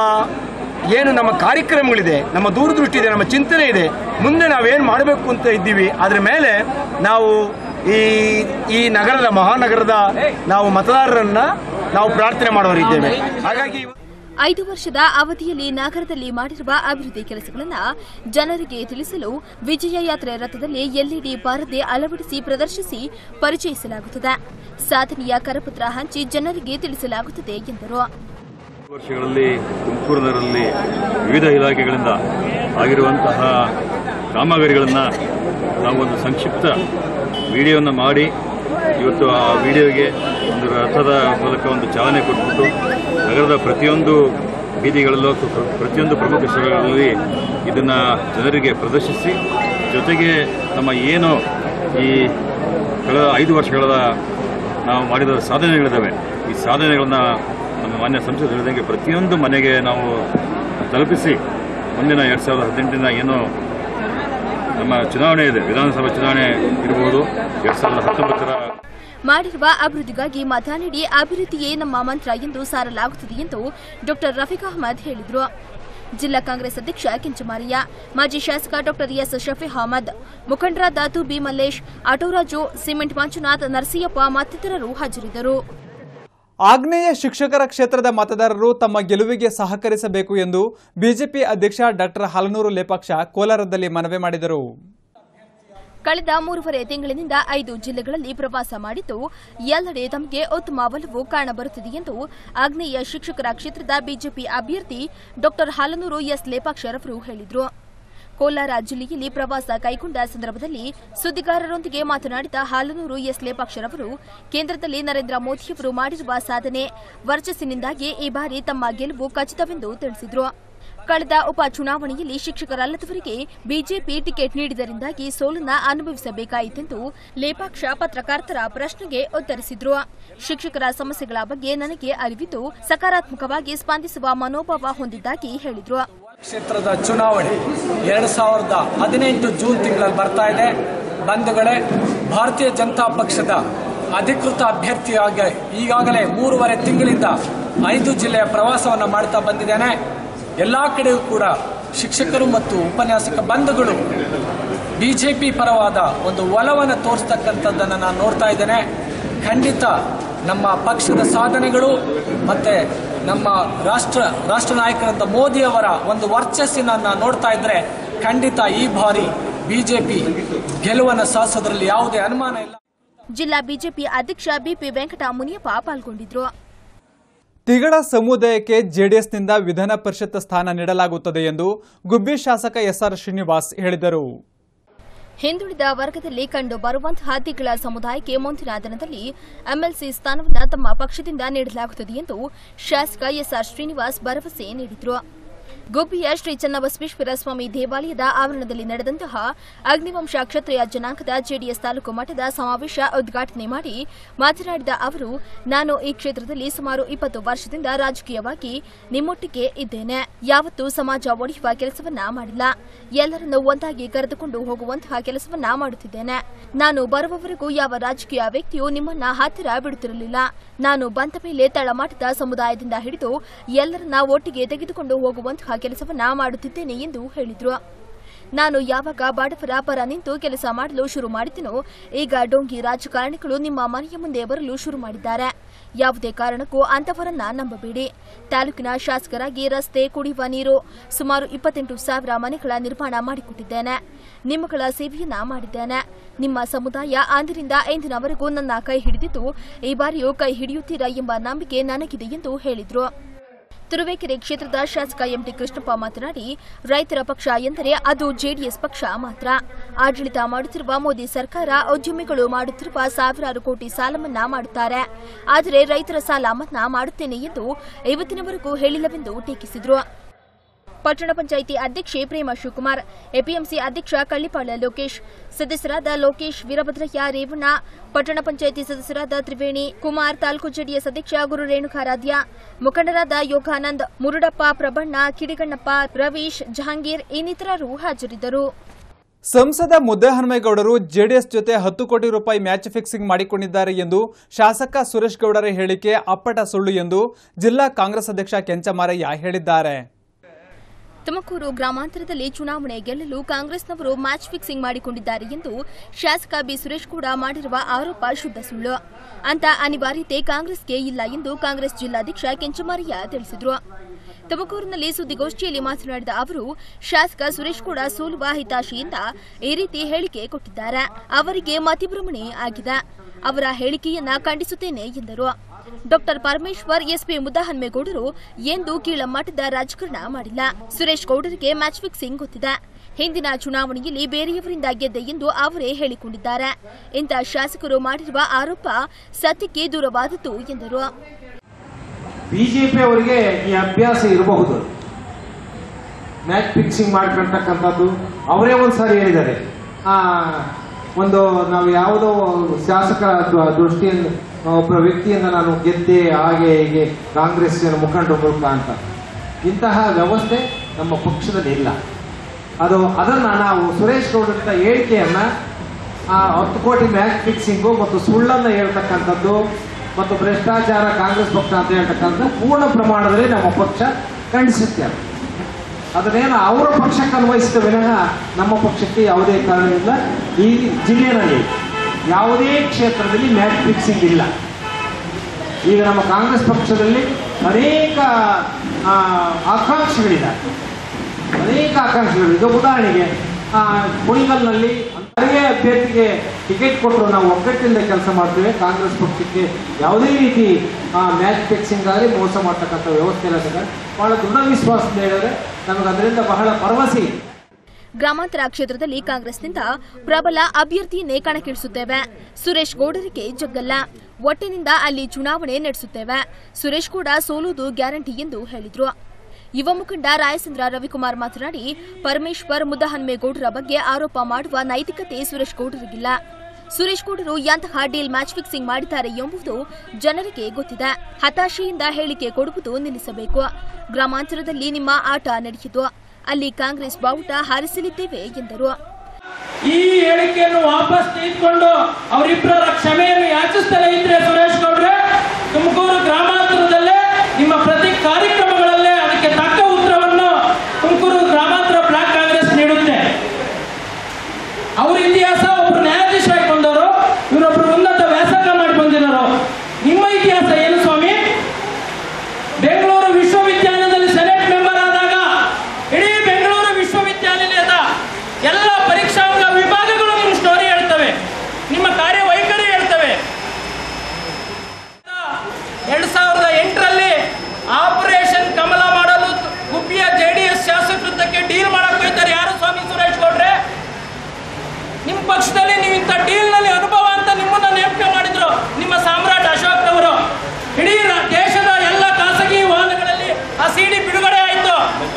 ಏನು ನಮ್ಮ ಕಾರ್ಯಕ್ರಮಗಳಿದೆ ನಮ್ಮ ದೂರದೃಷ್ಟಿ ಇದೆ ನಮ್ಮ ಚಿಂತನೆ ಇದೆ ಮುಂದೆ ನಾವೇನು ಮಾಡಬೇಕು ಅಂತ ಇದ್ದೀವಿ ಅದರ ಮೇಲೆ ನಾವು ಈ ಈ ನಗರದ ಮಹಾನಗರದ ನಾವು ಮತದಾರರನ್ನ ನಾವು ಪ್ರಾರ್ಥನೆ ಮಾಡೋರಿದ್ದೇವೆ ಹಾಗಾಗಿ ಇವತ್ತು ಐದು ವರ್ಷದ ಅವಧಿಯಲ್ಲಿ ನಗರದಲ್ಲಿ ಮಾಡಿರುವ ಅಭಿವೃದ್ಧಿ ಕೆಲಸಗಳನ್ನು ಜನರಿಗೆ ತಿಳಿಸಲು ವಿಜಯ ಯಾತ್ರೆ ರಥದಲ್ಲಿ ಎಲ್ಇಡಿ ಪರದೆ ಅಳವಡಿಸಿ ಪ್ರದರ್ಶಿಸಿ ಪರಿಚಯಿಸಲಾಗುತ್ತದೆ ಸಾಧನೆಯ ಕರಪತ್ರ ಹಂಚಿ ಜನರಿಗೆ ತಿಳಿಸಲಾಗುತ್ತದೆ ಎಂದರು ವರ್ಷಗಳಲ್ಲಿ ತುಮಕೂರು ನಗರದಲ್ಲಿ ವಿವಿಧ ಇಲಾಖೆಗಳಿಂದ ಆಗಿರುವಂತಹ ಕಾಮಗಾರಿಗಳನ್ನು ನಾವು ಒಂದು ಸಂಕ್ಷಿಪ್ತ ವಿಡಿಯೋವನ್ನು ಮಾಡಿ ಇವತ್ತು ಆ ವಿಡಿಯೋಗೆ ಒಂದು ರಥದ ಮೂಲಕ ಒಂದು ಚಾಲನೆ ಕೊಟ್ಬಿಟ್ಟು ನಗರದ ಪ್ರತಿಯೊಂದು ಬೀದಿಗಳಲ್ಲೂ ಅಥವಾ ಪ್ರತಿಯೊಂದು ಪ್ರಮುಖ ಸ್ಥಳಗಳಲ್ಲಿ ಇದನ್ನು ಜನರಿಗೆ ಪ್ರದರ್ಶಿಸಿ ಜೊತೆಗೆ ನಮ್ಮ ಏನು ಈ ಕಳೆದ ಐದು ವರ್ಷಗಳ ನಾವು ಮಾಡಿದ ಸಾಧನೆಗಳಿದ್ದಾವೆ ಈ ಸಾಧನೆಗಳನ್ನ ನಮ್ಮ ಮಾನ್ಯ ಸಂಸದರು ಹೇಳಿದಂಗೆ ಪ್ರತಿಯೊಂದು ಮನೆಗೆ ನಾವು ತಲುಪಿಸಿ ಮುಂದಿನ ಎರಡು ಸಾವಿರದ ಹದಿನೆಂಟಿನ ಏನು ನಮ್ಮ ಚುನಾವಣೆ ಇದೆ ವಿಧಾನಸಭಾ ಚುನಾವಣೆ ಇರಬಹುದು ಎರಡು ಸಾವಿರದ ಹತ್ತೊಂಬತ್ತರ ಮಾಡಿರುವ ಅಭಿವೃದ್ಧಿಗಾಗಿ ಮತ ನೀಡಿ ಅಭಿವೃದ್ಧಿಯೇ ನಮ್ಮ ಮಂತ್ರ ಎಂದು ಸಾರಲಾಗುತ್ತದೆ ಎಂದು ಡಾಕ್ಟರ್ ರಫೀಕ್ ಅಹಮದ್ ಹೇಳಿದರು ಜಿಲ್ಲಾ ಕಾಂಗ್ರೆಸ್ ಅಧ್ಯಕ್ಷ ಕೆಂಚಮಾರಯ್ಯ ಮಾಜಿ ಶಾಸಕ ಡಾಕ್ಟರ್ ಎಸ್ ಶಫಿ ಅಹಮದ್ ಮುಖಂಡರಾದ ತುಬಿ ಮಲ್ಲೇಶ್ ಆಟೋರಾಜು ಸಿಮೆಂಟ್ ಮಂಜುನಾಥ್ ನರಸಿಯಪ್ಪ ಮತ್ತಿತರರು ಹಾಜರಿದ್ದರು ಆಗ್ನೇಯ ಶಿಕ್ಷಕರ ಕ್ಷೇತ್ರದ ಮತದಾರರು ತಮ್ಮ ಗೆಲುವಿಗೆ ಸಹಕರಿಸಬೇಕು ಎಂದು ಬಿಜೆಪಿ ಅಧ್ಯಕ್ಷ ಡಾಕ್ಟರ್ ಹಲನೂರು ಲೇಪಾಕ್ಷ ಕೋಲಾರದಲ್ಲಿ ಮನವಿ ಮಾಡಿದರು ಕಳೆದ ಮೂರುವರೆ ತಿಂಗಳಿನಿಂದ ಐದು ಜಿಲ್ಲೆಗಳಲ್ಲಿ ಪ್ರವಾಸ ಮಾಡಿದ್ದು ಎಲ್ಲೆಡೆ ತಮಗೆ ಉತ್ತಮ ಒಲವು ಕಾಣಬರುತ್ತಿದೆ ಎಂದು ಆಗ್ನೇಯ ಶಿಕ್ಷಕರ ಕ್ಷೇತ್ರದ ಬಿಜೆಪಿ ಅಭ್ಯರ್ಥಿ ಡಾಕ್ಟರ್ ಹಾಲನೂರು ಎಸ್ ಲೇಪಾಕ್ಷರವರು ಹೇಳಿದರು ಕೋಲಾರ ಜಿಲ್ಲೆಯಲ್ಲಿ ಪ್ರವಾಸ ಕೈಗೊಂಡ ಸಂದರ್ಭದಲ್ಲಿ ಸುದ್ದಿಗಾರರೊಂದಿಗೆ ಮಾತನಾಡಿದ ಹಾಲನೂರು ಎಸ್ ಲೇಪಾಕ್ಷರವರು ಕೇಂದ್ರದಲ್ಲಿ ನರೇಂದ್ರ ಮೋದಿಯವರು ಮಾಡಿರುವ ಸಾಧನೆ ವರ್ಚಸ್ಸಿನಿಂದಾಗಿ ಈ ಬಾರಿ ತಮ್ಮ ಗೆಲುವು ಖಚಿತವೆಂದು ತಿಳಿಸಿದರು ಕಳೆದ ಉಪ ಚುನಾವಣೆಯಲ್ಲಿ ಶಿಕ್ಷಕರಲ್ಲದವರಿಗೆ ಬಿಜೆಪಿ ಟಿಕೆಟ್ ನೀಡಿದರಿಂದಾಗಿ ಸೋಲನ್ನ ಅನುಭವಿಸಬೇಕಾಯಿತೆಂದು ಲೇಪಾಕ್ಷ ಪತ್ರಕರ್ತರ ಪ್ರಶ್ನೆಗೆ ಉತ್ತರಿಸಿದ್ರು ಶಿಕ್ಷಕರ ಸಮಸ್ಯೆಗಳ ಬಗ್ಗೆ ನನಗೆ ಅರಿವಿದ್ದು ಸಕಾರಾತ್ಮಕವಾಗಿ ಸ್ಪಂದಿಸುವ ಮನೋಭಾವ ಹೊಂದಿದ್ದಾಗಿ ಹೇಳಿದ್ರು ಕ್ಷೇತ್ರದ ಚುನಾವಣೆ ಎರಡು ಸಾವಿರದ ಹದಿನೆಂಟು ಜೂನ್ ತಿಂಗಳಲ್ಲಿ ಬರ್ತಾ ಇದೆ ಬಂಧುಗಳೇ ಭಾರತೀಯ ಜನತಾ ಪಕ್ಷದ ಅಧಿಕೃತ ಅಭ್ಯರ್ಥಿಯಾಗಿ ಈಗಾಗಲೇ ಮೂರುವರೆ ತಿಂಗಳಿಂದ ಐದು ಜಿಲ್ಲೆಯ ಪ್ರವಾಸವನ್ನು ಮಾಡ್ತಾ ಬಂದಿದ್ದೇನೆ ಎಲ್ಲಾ ಕಡೆಯೂ ಕೂಡ ಶಿಕ್ಷಕರು ಮತ್ತು ಉಪನ್ಯಾಸಕ ಬಂಧುಗಳು ಬಿಜೆಪಿ ಪರವಾದ ಒಂದು ಒಲವನ್ನು ತೋರಿಸ್ತಕ್ಕಂಥದ್ದನ್ನು ನಾನು ನೋಡ್ತಾ ಇದ್ದೇನೆ ಖಂಡಿತ ನಮ್ಮ ಪಕ್ಷದ ಸಾಧನೆಗಳು ಮತ್ತೆ ನಮ್ಮ ರಾಷ್ಟ್ರ ರಾಷ್ಟ್ರ ನಾಯಕರಂತ ಮೋದಿಯವರ ಒಂದು ವರ್ಚಸ್ಸಿನ ನೋಡ್ತಾ ಇದ್ರೆ ಖಂಡಿತ ಈ ಬಾರಿ ಬಿಜೆಪಿ ಗೆಲುವನ್ನು ಸಾಧಿಸೋದ್ರಲ್ಲಿ ಯಾವುದೇ ಅನುಮಾನ ಇಲ್ಲ ಜಿಲ್ಲಾ ಬಿಜೆಪಿ ಅಧ್ಯಕ್ಷ ಬಿಪಿ ವೆಂಕಟ ಮುನಿಯಪ್ಪ ಪಾಲ್ಗೊಂಡಿದ್ರು ತಿಗಡ ಸಮುದಾಯಕ್ಕೆ ಜೆಡಿಎಸ್ನಿಂದ ವಿಧಾನ ಪರಿಷತ್ ಸ್ಥಾನ ನೀಡಲಾಗುತ್ತದೆ ಎಂದು ಗುಬ್ಬಿ ಶಾಸಕ ಎಸ್ಆರ್ ಶ್ರೀನಿವಾಸ್ ಹೇಳಿದರು ಹಿಂದುಳಿದ ವರ್ಗದಲ್ಲಿ ಕಂಡು ಬರುವಂತಹ ತಿಗಳ ಸಮುದಾಯಕ್ಕೆ ಮುಂದಿನ ದಿನದಲ್ಲಿ ಎಂಎಲ್ಸಿ ಸ್ಥಾನವನ್ನು ತಮ್ಮ ಪಕ್ಷದಿಂದ ನೀಡಲಾಗುತ್ತದೆ ಎಂದು ಶಾಸಕ ಎಸ್ಆರ್ ಶ್ರೀನಿವಾಸ್ ಭರವಸೆ ನೀಡಿದರು ಗುಬ್ಬಿಯ ಶ್ರೀ ಚನ್ನಬಸವೇಶ್ವರ ಸ್ವಾಮಿ ದೇವಾಲಯದ ಆವರಣದಲ್ಲಿ ನಡೆದಂತಹ ಅಗ್ನಿವಂಶ ಕ್ಷತ್ರಿಯ ಜನಾಂಗದ ಜೆಡಿಎಸ್ ತಾಲೂಕು ಮಟ್ಟದ ಸಮಾವೇಶ ಉದ್ಘಾಟನೆ ಮಾಡಿ ಮಾತನಾಡಿದ ಅವರು ನಾನು ಈ ಕ್ಷೇತ್ರದಲ್ಲಿ ಸುಮಾರು ಇಪ್ಪತ್ತು ವರ್ಷದಿಂದ ರಾಜಕೀಯವಾಗಿ ನಿಮ್ಮೊಟ್ಟಿಗೆ ಇದ್ದೇನೆ ಯಾವತ್ತೂ ಸಮಾಜ ಒಡೆಯುವ ಕೆಲಸವನ್ನ ಮಾಡಿಲ್ಲ ಎಲ್ಲರನ್ನೂ ಒಂದಾಗಿ ಕರೆದುಕೊಂಡು ಹೋಗುವಂತಹ ಕೆಲಸವನ್ನ ಮಾಡುತ್ತಿದ್ದೇನೆ ನಾನು ಬರುವವರೆಗೂ ಯಾವ ರಾಜಕೀಯ ವ್ಯಕ್ತಿಯೂ ನಿಮ್ಮನ್ನ ಹತ್ತಿರ ಬಿಡುತ್ತಿರಲಿಲ್ಲ ನಾನು ಬಂದ ಮೇಲೆ ತಳಮಟ್ಟದ ಸಮುದಾಯದಿಂದ ಹಿಡಿದು ಎಲ್ಲರನ್ನ ಒಟ್ಟಿಗೆ ತೆಗೆದುಕೊಂಡು ಹೋಗುವಂತಹ ಕೆಲಸವನ್ನ ಮಾಡುತ್ತಿದ್ದೇನೆ ಎಂದು ಹೇಳಿದ್ರು ನಾನು ಯಾವಾಗ ಬಡವರ ಪರ ನಿಂತು ಕೆಲಸ ಮಾಡಲು ಶುರು ಮಾಡಿದ್ದೆನೋ ಈಗ ಡೋಂಗಿ ರಾಜಕಾರಣಿಗಳು ನಿಮ್ಮ ಮನೆಯ ಮುಂದೆ ಬರಲು ಶುರು ಮಾಡಿದ್ದಾರೆ ಯಾವುದೇ ಕಾರಣಕ್ಕೂ ಅಂತವರನ್ನ ನಂಬಬೇಡಿ ತಾಲೂಕಿನ ಶಾಸಕರಾಗಿ ರಸ್ತೆ ಕುಡಿಯುವ ನೀರು ಸುಮಾರು ಇಪ್ಪತ್ತೆಂಟು ಸಾವಿರ ಮನೆಗಳ ನಿರ್ಮಾಣ ಮಾಡಿಕೊಟ್ಟಿದ್ದೇನೆ ನಿಮ್ಮಗಳ ಸೇವೆಯನ್ನ ಮಾಡಿದ್ದೇನೆ ನಿಮ್ಮ ಸಮುದಾಯ ಅಂದಿನಿಂದ ಇಂದಿನವರೆಗೂ ನನ್ನ ಕೈ ಹಿಡಿದಿದ್ದು ಈ ಬಾರಿಯೂ ಕೈ ಹಿಡಿಯುತ್ತೀರಾ ಎಂಬ ನಂಬಿಕೆ ನನಗಿದೆ ಎಂದು ಹೇಳಿದ್ರು ತುರುವೇಕೆರೆ ಕ್ಷೇತ್ರದ ಶಾಸಕ ಎಂಟಿ ಕೃಷ್ಣಪ್ಪ ಮಾತನಾಡಿ ರೈತರ ಪಕ್ಷ ಎಂದರೆ ಅದು ಜೆಡಿಎಸ್ ಪಕ್ಷ ಮಾತ್ರ ಆಡಳಿತ ಮಾಡುತ್ತಿರುವ ಮೋದಿ ಸರ್ಕಾರ ಉದ್ಯಮಿಗಳು ಮಾಡುತ್ತಿರುವ ಸಾವಿರಾರು ಕೋಟಿ ಸಾಲ ಮನ್ನಾ ಮಾಡುತ್ತಾರೆ ಆದರೆ ರೈತರ ಸಾಲ ಮನ್ನಾ ಮಾಡುತ್ತೇನೆ ಎಂದು ಇವತ್ತಿನವರೆಗೂ ಹೇಳಿಲ್ಲವೆಂದು ಟೀಕಿಸಿದರು ಪಟ್ಟಣ ಪಂಚಾಯಿತಿ ಅಧ್ಯಕ್ಷೆ ಪ್ರೇಮ ಶಿವಕುಮಾರ್ ಎಪಿಎಂಸಿ ಅಧ್ಯಕ್ಷ ಕಳ್ಳಿಪಾಳ್ಯ ಲೋಕೇಶ್ ಸದಸ್ಯರಾದ ಲೋಕೇಶ್ ವೀರಭದ್ರಯ್ಯ ರೇವಣ್ಣ ಪಟ್ಟಣ ಪಂಚಾಯಿತಿ ಸದಸ್ಯರಾದ ತ್ರಿವೇಣಿ ಕುಮಾರ್ ತಾಲೂಕು ಜೆಡಿಎಸ್ ಅಧ್ಯಕ್ಷ ಗುರು ರೇಣುಕಾರಾಧ್ಯ ಮುಖಂಡರಾದ ಯೋಗಾನಂದ್ ಮುರುಡಪ್ಪ ಪ್ರಬಣ್ಣ ಕಿಡಿಗಣ್ಣಪ್ಪ ರವೀಶ್ ಜಹಾಂಗೀರ್ ಇನ್ನಿತರರು ಹಾಜರಿದ್ದರು ಸಂಸದ ಮುದ್ದಹನುಮೇಗೌಡರು ಜೆಡಿಎಸ್ ಜೊತೆ ಹತ್ತು ಕೋಟಿ ರೂಪಾಯಿ ಮ್ಯಾಚ್ ಫಿಕ್ಸಿಂಗ್ ಮಾಡಿಕೊಂಡಿದ್ದಾರೆ ಎಂದು ಶಾಸಕ ಸುರೇಶ್ ಗೌಡರ ಹೇಳಿಕೆ ಅಪ್ಪಟ ಸುಳ್ಳು ಎಂದು ಜಿಲ್ಲಾ ಕಾಂಗ್ರೆಸ್ ಅಧ್ಯಕ್ಷ ಕೆಂಚಮಾರಯ್ಯ ಹೇಳಿದ್ದಾರೆ ತುಮಕೂರು ಗ್ರಾಮಾಂತರದಲ್ಲಿ ಚುನಾವಣೆ ಗೆಲ್ಲಲು ಕಾಂಗ್ರೆಸ್ನವರು ಮ್ಯಾಚ್ ಫಿಕ್ಸಿಂಗ್ ಮಾಡಿಕೊಂಡಿದ್ದಾರೆ ಎಂದು ಶಾಸಕ ಬಿ ಸುರೇಶ್ ಕೂಡ ಮಾಡಿರುವ ಆರೋಪ ಶುದ್ಧ ಸುಳ್ಳು ಅಂತ ಅನಿವಾರ್ಯತೆ ಕಾಂಗ್ರೆಸ್ಗೆ ಇಲ್ಲ ಎಂದು ಕಾಂಗ್ರೆಸ್ ಜಿಲ್ಲಾಧ್ಯಕ್ಷ ಕೆಂಚಮಾರಯ್ಯ ತಿಳಿಸಿದರು ತುಮಕೂರಿನಲ್ಲಿ ಸುದ್ದಿಗೋಷ್ಠಿಯಲ್ಲಿ ಮಾತನಾಡಿದ ಅವರು ಶಾಸಕ ಸುರೇಶ್ ಕೂಡ ಸೋಲುವ ಹಿತಾಶೆಯಿಂದ ಈ ರೀತಿ ಹೇಳಿಕೆ ಕೊಟ್ಟಿದ್ದಾರೆ ಅವರಿಗೆ ಮತಿಭ್ರಮಣೆ ಆಗಿದೆ ಅವರ ಹೇಳಿಕೆಯನ್ನ ಖಂಡಿಸುತ್ತೇನೆ ಎಂದರು ಡಾಕ್ಟರ್ ಪರಮೇಶ್ವರ್ ಎಸ್ಪಿ ಮುದ್ದಹನ್ಮೇಗೌಡರು ಎಂದು ಕೀಳಮಟ್ಟದ ರಾಜಕಾರಣ ಮಾಡಿಲ್ಲ ಸುರೇಶ್ ಗೌಡರಿಗೆ ಮ್ಯಾಚ್ ಫಿಕ್ಸಿಂಗ್ ಗೊತ್ತಿದೆ ಹಿಂದಿನ ಚುನಾವಣೆಯಲ್ಲಿ ಬೇರೆಯವರಿಂದ ಗೆದ್ದೆ ಎಂದು ಅವರೇ ಹೇಳಿಕೊಂಡಿದ್ದಾರೆ ಇಂಥ ಶಾಸಕರು ಮಾಡಿರುವ ಆರೋಪ ಸತ್ಯಕ್ಕೆ ದೂರವಾದದ್ದು ಎಂದರು ಬಿಜೆಪಿ ಅವರಿಗೆ ಈ ಅಭ್ಯಾಸ ಇರಬಹುದು ಮ್ಯಾಚ್ ಫಿಕ್ಸಿಂಗ್ ಮಾಡ್ಕೊಳ್ತಕ್ಕಂಥದ್ದು ಅವರೇ ಒಂದ್ಸಾರಿ ಹೇಳಿದ್ದಾರೆ ಆ, ಒಂದು ನಾವು ಯಾವುದೋ ಶಾಸಕ ದ- ದೃಷ್ಟಿಯಿಂದ ಒಬ್ಬ ವ್ಯಕ್ತಿಯಿಂದ ನಾನು ಗೆದ್ದೆ ಹಾಗೆ ಹೀಗೆ ಕಾಂಗ್ರೆಸ್ ಮುಖಂಡರ ಮೂಲಕ ಅಂತ ಇಂತಹ ವ್ಯವಸ್ಥೆ ನಮ್ಮ ಪಕ್ಷದಲ್ಲಿ ಇಲ್ಲ ಅದು ಅದನ್ನ ನಾವು ಸುರೇಶ್ ಗೌಡರ ಹೇಳಿಕೆಯನ್ನ ಆ ಹತ್ತು ಕೋಟಿ ಮ್ಯಾಚ್ ಫಿಕ್ಸಿಂಗು ಮತ್ತು ಸುಳ್ಳನ್ನು ಹೇಳ್ತಕ್ಕಂಥದ್ದು ಮತ್ತು ಭ್ರಷ್ಟಾಚಾರ ಕಾಂಗ್ರೆಸ್ ಪಕ್ಷ ಅಂತ ಹೇಳ್ತಕ್ಕಂಥದ್ದು ಪೂರ್ಣ ಪ್ರಮಾಣದಲ್ಲಿ ನಮ್ಮ ಪಕ್ಷ ಖಂಡಿಸುತ್ತೆ ಅದು. ಅದನ್ನೇನು ಅವರ ಪಕ್ಷಕ್ಕೆ ಅನ್ವಯಿಸಿದ ವಿನಃ ನಮ್ಮ ಪಕ್ಷಕ್ಕೆ ಯಾವುದೇ ಕಾರಣವಿಲ್ಲ ಈ ಜಿಲ್ಲೆಯಲ್ಲಿ ಯಾವುದೇ ಕ್ಷೇತ್ರದಲ್ಲಿ ಮ್ಯಾಚ್ ಫಿಕ್ಸಿಂಗ್ ಇಲ್ಲ ಈಗ ನಮ್ಮ ಕಾಂಗ್ರೆಸ್ ಪಕ್ಷದಲ್ಲಿ ಅನೇಕ ಆ, ಆಕಾಂಕ್ಷಿಗಳಿದ್ದಾರೆ ಅನೇಕ ಆಕಾಂಕ್ಷಿಗಳು ಈಗ ಉದಾಹರಣೆಗೆ ಆ, ಕುಣಿಗಲ್ನಲ್ಲಿ ಯಾರಿಗೆ ಅಭ್ಯರ್ಥಿಗೆ ಟಿಕೆಟ್ ಕೊಟ್ಟರು ನಾವು ಒಗ್ಗಟ್ಟಿಂದ ಕೆಲಸ ಮಾಡ್ತೇವೆ ಕಾಂಗ್ರೆಸ್ ಪಕ್ಷಕ್ಕೆ ಯಾವುದೇ ರೀತಿ ಮ್ಯಾಚ್ ಫಿಕ್ಸಿಂಗ್ ಆಗಲಿ ಮೋಸ ಮಾಡ್ತಕ್ಕಂಥ ವ್ಯವಸ್ಥೆ ಇಲ್ಲ ಸರ್ ಬಹಳ ದೃಢ ವಿಶ್ವಾಸದಿಂದ ಹೇಳಿದ್ರೆ ನಮಗೆ ಅದರಿಂದ ಬಹಳ ಭರವಸೆ ಇದೆ ಗ್ರಾಮಾಂತರ ಕ್ಷೇತ್ರದಲ್ಲಿ ಕಾಂಗ್ರೆಸ್ನಿಂದ ಪ್ರಬಲ ಅಭ್ಯರ್ಥಿಯನ್ನೇ ಕಣಕ್ಕಿಳಿಸುತ್ತೇವೆ ಸುರೇಶ್ ಗೌಡರಿಗೆ ಜಗ್ಗಲ್ಲ ಒಟ್ಟಿನಿಂದ ಅಲ್ಲಿ ಚುನಾವಣೆ ನಡೆಸುತ್ತೇವೆ ಸುರೇಶ್ ಕೂಡ ಸೋಲುವುದು ಗ್ಯಾರಂಟಿ ಎಂದು ಹೇಳಿದ್ರು ಯುವ ಮುಖಂಡ ರಾಯಚಂದ್ರ ರವಿಕುಮಾರ್ ಮಾತನಾಡಿ ಪರಮೇಶ್ವರ್ ಮುದ್ದಹನುಮೇಗೌಡರ ಬಗ್ಗೆ ಆರೋಪ ಮಾಡುವ ನೈತಿಕತೆ ಸುರೇಶ್ ಗೌಡರಿಗಿಲ್ಲ ಸುರೇಶ್ ಗೌಡರು ಎಂತಹ ಡೀಲ್ ಮ್ಯಾಚ್ ಫಿಕ್ಸಿಂಗ್ ಮಾಡಿದ್ದಾರೆ ಎಂಬುದು ಜನರಿಗೆ ಗೊತ್ತಿದೆ ಹತಾಶೆಯಿಂದ ಹೇಳಿಕೆ ಕೊಡುವುದು ನಿಲ್ಲಿಸಬೇಕು ಗ್ರಾಮಾಂತರದಲ್ಲಿ ನಿಮ್ಮ ಆಟ ನಡೆಯಿತು ಅಲ್ಲಿ ಕಾಂಗ್ರೆಸ್ ಬಾವುಟ ಹಾರಿಸಲಿದ್ದೇವೆ ಎಂದರು ಈ ಹೇಳಿಕೆಯನ್ನು ವಾಪಸ್ ತೆಗೆದುಕೊಂಡು ಅವರಿಬ್ಬರ ಕ್ಷಮೆಯನ್ನು ಯಾಚಿಸ್ತಲೇ ಇದ್ರೆ ಸುರೇಶ್ ಗೌಡ್ರೆ ತುಮಕೂರು ಗ್ರಾಮಾಂತರದಲ್ಲೇ ನಿಮ್ಮ ಪ್ರತಿ ಕಾರ್ಯಕ್ರಮಗಳಲ್ಲೇ ಅದಕ್ಕೆ ತಕ್ಕ ಉತ್ತರವನ್ನು ತುಮಕೂರು ಗ್ರಾಮಾಂತರ ಬ್ಲಾಕ್ ಕಾಂಗ್ರೆಸ್ ನೀಡುತ್ತೆ ಅವ್ರ ಇತಿಹಾಸ ಒಬ್ರು ನ್ಯಾಯಾಧೀಶರಾಗಿ ಬಂದವರು ಇವರೊಬ್ರು ಉನ್ನತ ವ್ಯಾಸಂಗ ಮಾಡಿ ಬಂದಿರೋರು ನಿಮ್ಮ ಇತಿಹಾಸ ಏನು ಸ್ವಾಮಿ ಬೆಂಗಳೂರು ವಿಶ್ವವಿದ್ಯಾಲಯದಲ್ಲಿ ಸೆನೆಟ್ ಮೆಂಬರ್ ಆದಾಗ ಇಡೀ ಬೆಂಗಳೂರು ವಿಶ್ವವಿದ್ಯಾನಿಲಯದ ಎಲ್ಲ ಪರೀಕ್ಷಾಂಗ ವಿಭಾಗಗಳು ನಿಮ್ಮ ಸ್ಟೋರಿ ಹೇಳ್ತವೆ ನಿಮ್ಮ ಕಾರ್ಯವೈಖರಿ ಹೇಳ್ತವೆ ಎರಡ್ ಸಾವಿರದ ಎಂಟರಲ್ಲಿ ಆಪರೇಷನ್ ಕಮಲ ಮಾಡಲು ಗುಬ್ಬಿಯ ಜೆಡಿಎಸ್ ಶಾಸಕೃತಕ್ಕೆ ಡೀಲ್ ಮಾಡಕ್ ಹೋಯ್ತಾರೆ ಯಾರು ಸ್ವಾಮಿ ಸುರೇಶ್ ಗೌಡ್ರೆ ನಿಮ್ಮ ಪಕ್ಷದಲ್ಲಿ ನೀವು ಇಂಥ ಡೀಲ್ನಲ್ಲಿ ಅನುಭವ ಅಂತ ನಿಮ್ಮನ್ನ ನೇಮಕ ಮಾಡಿದ್ರು ನಿಮ್ಮ ಸಾಮ್ರಾಟ್ ಅಶೋಕ್ ಅವರು ಇಡೀ ರಾ- ದೇಶದ ಎಲ್ಲ ಖಾಸಗಿ ವಾಹನಗಳಲ್ಲಿ ಆ ಸಿಡಿ ಬಿಡುಗಡೆ ಆಯಿತು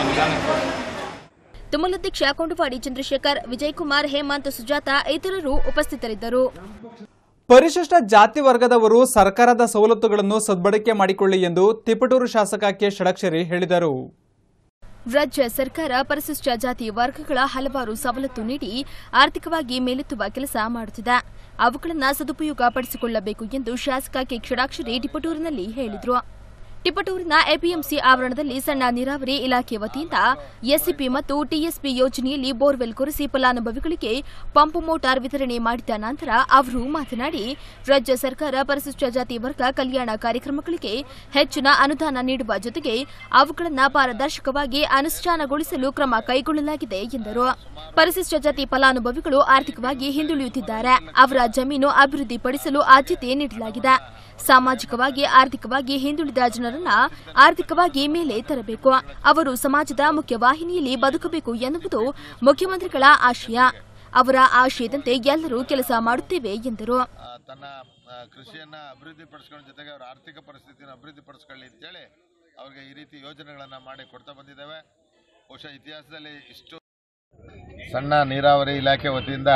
ತುಮಲಾಧ್ಯಕ್ಷ ಕೊಂಡವಾಡಿ ಚಂದ್ರಶೇಖರ್ ವಿಜಯಕುಮಾರ್ ಹೇಮಂತ್ ಸುಜಾತ ಇತರರು ಉಪಸ್ಥಿತರಿದ್ದರು ಪರಿಶಿಷ್ಟ ಜಾತಿ ವರ್ಗದವರು ಸರ್ಕಾರದ ಸವಲತ್ತುಗಳನ್ನು ಸದ್ಬಳಕೆ ಮಾಡಿಕೊಳ್ಳಿ ಎಂದು ತಿಪಟೂರು ಶಾಸಕ ಕೆ ಷಡಕ್ಷರಿ ಹೇಳಿದರು ರಾಜ್ಯ ಸರ್ಕಾರ ಪರಿಶಿಷ್ಟ ಜಾತಿ ವರ್ಗಗಳ ಹಲವಾರು ಸವಲತ್ತು ನೀಡಿ ಆರ್ಥಿಕವಾಗಿ ಮೇಲೆತ್ತುವ ಕೆಲಸ ಮಾಡುತ್ತಿದೆ ಅವುಗಳನ್ನು ಸದುಪಯೋಗ ಪಡಿಸಿಕೊಳ್ಳಬೇಕು ಎಂದು ಶಾಸಕ ಕೆ ಕ್ಷಡಾಕ್ಷರಿ ಟಿಪಟೂರಿನಲ್ಲಿ ಹೇಳಿದರು ಟಿಪಟೂರಿನ ಎಪಿಎಂಸಿ ಆವರಣದಲ್ಲಿ ಸಣ್ಣ ನೀರಾವರಿ ಇಲಾಖೆ ವತಿಯಿಂದ ಎಸ್ಸಿಪಿ ಮತ್ತು ಟಿಎಸ್ಪಿ ಯೋಜನೆಯಲ್ಲಿ ಬೋರ್ವೆಲ್ ಕೊರೆಸಿ ಫಲಾನುಭವಿಗಳಿಗೆ ಪಂಪ್ ಮೋಟಾರ್ ವಿತರಣೆ ಮಾಡಿದ ನಂತರ ಅವರು ಮಾತನಾಡಿ ರಾಜ್ಯ ಸರ್ಕಾರ ಪರಿಶಿಷ್ಟ ಜಾತಿ ವರ್ಗ ಕಲ್ಯಾಣ ಕಾರ್ಯಕ್ರಮಗಳಿಗೆ ಹೆಚ್ಚಿನ ಅನುದಾನ ನೀಡುವ ಜೊತೆಗೆ ಅವುಗಳನ್ನು ಪಾರದರ್ಶಕವಾಗಿ ಅನುಷ್ಠಾನಗೊಳಿಸಲು ಕ್ರಮ ಕೈಗೊಳ್ಳಲಾಗಿದೆ ಎಂದರು ಪರಿಶಿಷ್ಟ ಜಾತಿ ಫಲಾನುಭವಿಗಳು ಆರ್ಥಿಕವಾಗಿ ಹಿಂದುಳಿಯುತ್ತಿದ್ದಾರೆ ಅವರ ಜಮೀನು ಅಭಿವೃದ್ಧಿಪಡಿಸಲು ಆದ್ಯತೆ ನೀಡಲಾಗಿದೆ ಸಾಮಾಜಿಕವಾಗಿ ಆರ್ಥಿಕವಾಗಿ ಹಿಂದುಳಿದ ಜನರನ್ನ ಆರ್ಥಿಕವಾಗಿ ಮೇಲೆ ತರಬೇಕು ಅವರು ಸಮಾಜದ ಮುಖ್ಯವಾಹಿನಿಯಲ್ಲಿ ಬದುಕಬೇಕು ಎನ್ನುವುದು ಮುಖ್ಯಮಂತ್ರಿಗಳ ಆಶಯ ಅವರ ಆಶಯದಂತೆ ಎಲ್ಲರೂ ಕೆಲಸ ಮಾಡುತ್ತೇವೆ ಎಂದರು ತನ್ನ ಆ, ಕೃಷಿಯನ್ನ ಅಭಿವೃದ್ಧಿ ಪಡಿಸ್ಕೊಳ್ಳೋ ಜೊತೆಗೆ ಅವರ ಆರ್ಥಿಕ ಪರಿಸ್ಥಿತಿಯನ್ನು ಅಭಿವೃದ್ಧಿ ಪಡಿಸ್ಕೊಳ್ಳಿ ಅಂತೇಳಿ ಅವ್ರಿಗೆ ಈ ರೀತಿ ಯೋಜನೆಗಳನ್ನು ಮಾಡಿ ಕೊಡ್ತಾ ಬಂದಿದ್ದೇವೆ ಬಹುಶಃ ಇತಿಹಾಸದಲ್ಲಿ ಇಷ್ಟು ಸಣ್ಣ ನೀರಾವರಿ ಇಲಾಖೆ ವತಿಯಿಂದ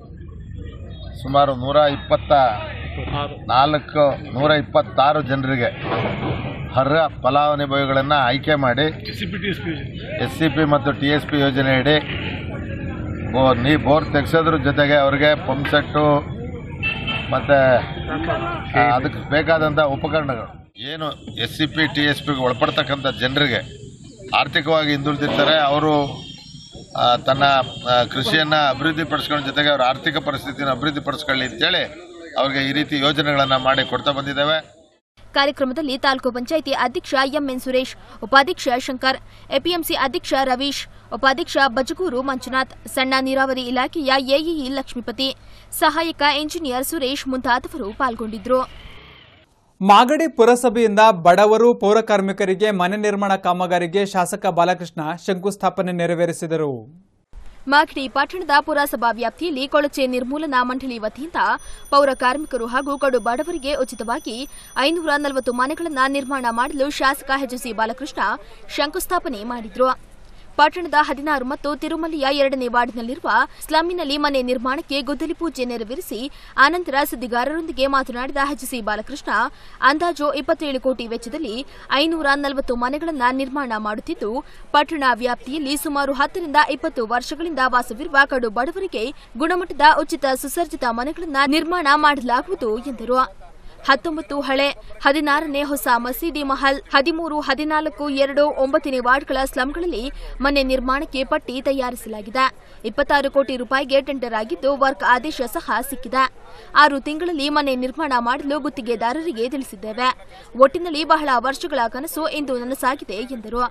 ಸುಮಾರು ನೂರ ಇಪ್ಪತ್ತ ನಾಲ್ಕು ನೂರ ಇಪ್ಪತ್ತಾರು ಜನರಿಗೆ ಅರ್ಹ ಫಲಾನುಭವಿಗಳನ್ನು ಆಯ್ಕೆ ಮಾಡಿ ಎಸ್ ಸಿ ಪಿ ಮತ್ತು ಟಿ ಎಸ್ ಪಿ ಯೋಜನೆಯಡಿ ಬೋರ್ ನೀ ಬೋರ್ ತೆಗೆಸೋದ್ರ ಜೊತೆಗೆ ಅವ್ರಿಗೆ ಪಂಪ್ ಸೆಟ್ಟು ಮತ್ತು ಅದಕ್ಕೆ ಬೇಕಾದಂಥ ಉಪಕರಣಗಳು ಏನು S C P T S ಪಿಗೆ ಒಳಪಡ್ತಕ್ಕಂಥ ಜನರಿಗೆ ಆರ್ಥಿಕವಾಗಿ ಹಿಂದುಳಿದಿರ್ತಾರೆ ಅವರು ಆ, ತನ್ನ ಆ, ಕೃಷಿಯನ್ನು ಅಭಿವೃದ್ಧಿ ಪಡಿಸ್ಕೊಳ್ಳೋ ಜೊತೆಗೆ ಅವರ ಆರ್ಥಿಕ ಪರಿಸ್ಥಿತಿನ ಅಭಿವೃದ್ಧಿ ಪಡಿಸ್ಕೊಳ್ಳಿ ಅಂತೇಳಿ ಅವ್ರಿಗೆ ಈ ರೀತಿ ಯೋಜನೆಗಳನ್ನು ಮಾಡಿ ಕೊಡ್ತಾ ಬಂದಿದ್ದೇವೆ ಕಾರ್ಯಕ್ರಮದಲ್ಲಿ ತಾಲೂಕು ಪಂಚಾಯಿತಿ ಅಧ್ಯಕ್ಷ ಎಂಎನ್ ಸುರೇಶ್ ಉಪಾಧ್ಯಕ್ಷ ಶಂಕರ್ ಎಪಿಎಂಸಿ ಅಧ್ಯಕ್ಷ ರವೀಶ್ ಉಪಾಧ್ಯಕ್ಷ ಬಜಗೂರು ಮಂಜುನಾಥ್ ಸಣ್ಣ ನೀರಾವರಿ ಇಲಾಖೆಯ ಎಇಇ ಲಕ್ಷ್ಮೀಪತಿ ಸಹಾಯಕ ಇಂಜಿನಿಯರ್ ಸುರೇಶ್ ಮುಂತಾದವರು ಪಾಲ್ಗೊಂಡಿದ್ದರು ಮಾಗಡಿ ಪುರಸಭೆಯಿಂದ ಬಡವರು ಪೌರ ಕಾರ್ಮಿಕರಿಗೆ ಮನೆ ನಿರ್ಮಾಣ ಕಾಮಗಾರಿಗೆ ಶಾಸಕ ಬಾಲಕೃಷ್ಣ ಶಂಕುಸ್ಥಾಪನೆ ನೆರವೇರಿಸಿದರು ಮಾಗಡಿ ಪಟ್ಟಣದ ಪುರಸಭಾ ವ್ಯಾಪ್ತಿಯಲ್ಲಿ ಕೊಳಚೆ ನಿರ್ಮೂಲನಾ ಮಂಡಳಿ ವತಿಯಿಂದ ಪೌರ ಕಾರ್ಮಿಕರು ಹಾಗೂ ಕಡು ಬಡವರಿಗೆ ಉಚಿತವಾಗಿ ಐನೂರ ನಲವತ್ತು ಮನೆಗಳನ್ನು ನಿರ್ಮಾಣ ಮಾಡಲು ಶಾಸಕ ಎಚ್ಸಿ ಬಾಲಕೃಷ್ಣ ಶಂಕುಸ್ಥಾಪನೆ ಮಾಡಿದ್ರು ಪಟ್ಟಣದ ಹದಿನಾರು ಮತ್ತು ತಿರುಮಲೆಯ ಎರಡನೇ ವಾರ್ಡ್ನಲ್ಲಿರುವ ಸ್ಲಮ್ಮಿನಲ್ಲಿ ಮನೆ ನಿರ್ಮಾಣಕ್ಕೆ ಗುದ್ದಲಿ ಪೂಜೆ ನೆರವೇರಿಸಿ ಆನಂತರ ಸುದ್ದಿಗಾರರೊಂದಿಗೆ ಮಾತನಾಡಿದ ಎಚ್ಸಿ ಬಾಲಕೃಷ್ಣ ಅಂದಾಜು ಇಪ್ಪತ್ತೇಳು ಕೋಟಿ ವೆಚ್ಚದಲ್ಲಿ ಐನೂರ ನಲವತ್ತು ಮನೆಗಳನ್ನು ನಿರ್ಮಾಣ ಮಾಡುತ್ತಿದ್ದು ಪಟ್ಟಣ ವ್ಯಾಪ್ತಿಯಲ್ಲಿ ಸುಮಾರು ಹತ್ತರಿಂದ ಇಪ್ಪತ್ತು ವರ್ಷಗಳಿಂದ ವಾಸವಿರುವ ಕಡು ಬಡವರಿಗೆ ಗುಣಮಟ್ಟದ ಉಚಿತ ಸುಸರ್ಜಿತ ಮನೆಗಳನ್ನು ನಿರ್ಮಾಣ ಮಾಡಲಾಗುವುದು ಎಂದರು ಹತ್ತೊಂಬತ್ತು ಹಳೆ ಹದಿನಾರನೇ ಹೊಸ ಮಸೀದಿ ಮಹಲ್ ಹದಿಮೂರು ಹದಿನಾಲ್ಕು ಎರಡು ಒಂಬತ್ತನೇ ವಾರ್ಡ್ಗಳ ಸ್ಲಂಗಳಲ್ಲಿ ಮನೆ ನಿರ್ಮಾಣಕ್ಕೆ ಪಟ್ಟಿ ತಯಾರಿಸಲಾಗಿದೆ ಇಪ್ಪತ್ತಾರು ಕೋಟಿ ರೂಪಾಯಿಗೆ ಟೆಂಡರ್ ಆಗಿದ್ದು ವರ್ಕ್ ಆದೇಶ ಸಹ ಸಿಕ್ಕಿದೆ ಆರು ತಿಂಗಳಲ್ಲಿ ಮನೆ ನಿರ್ಮಾಣ ಮಾಡಲು ಗುತ್ತಿಗೆದಾರರಿಗೆ ತಿಳಿಸಿದ್ದೇವೆ ಒಟ್ಟಿನಲ್ಲಿ ಬಹಳ ವರ್ಷಗಳ ಕನಸು ಇಂದು ನನಸಾಗಿದೆ ಎಂದರು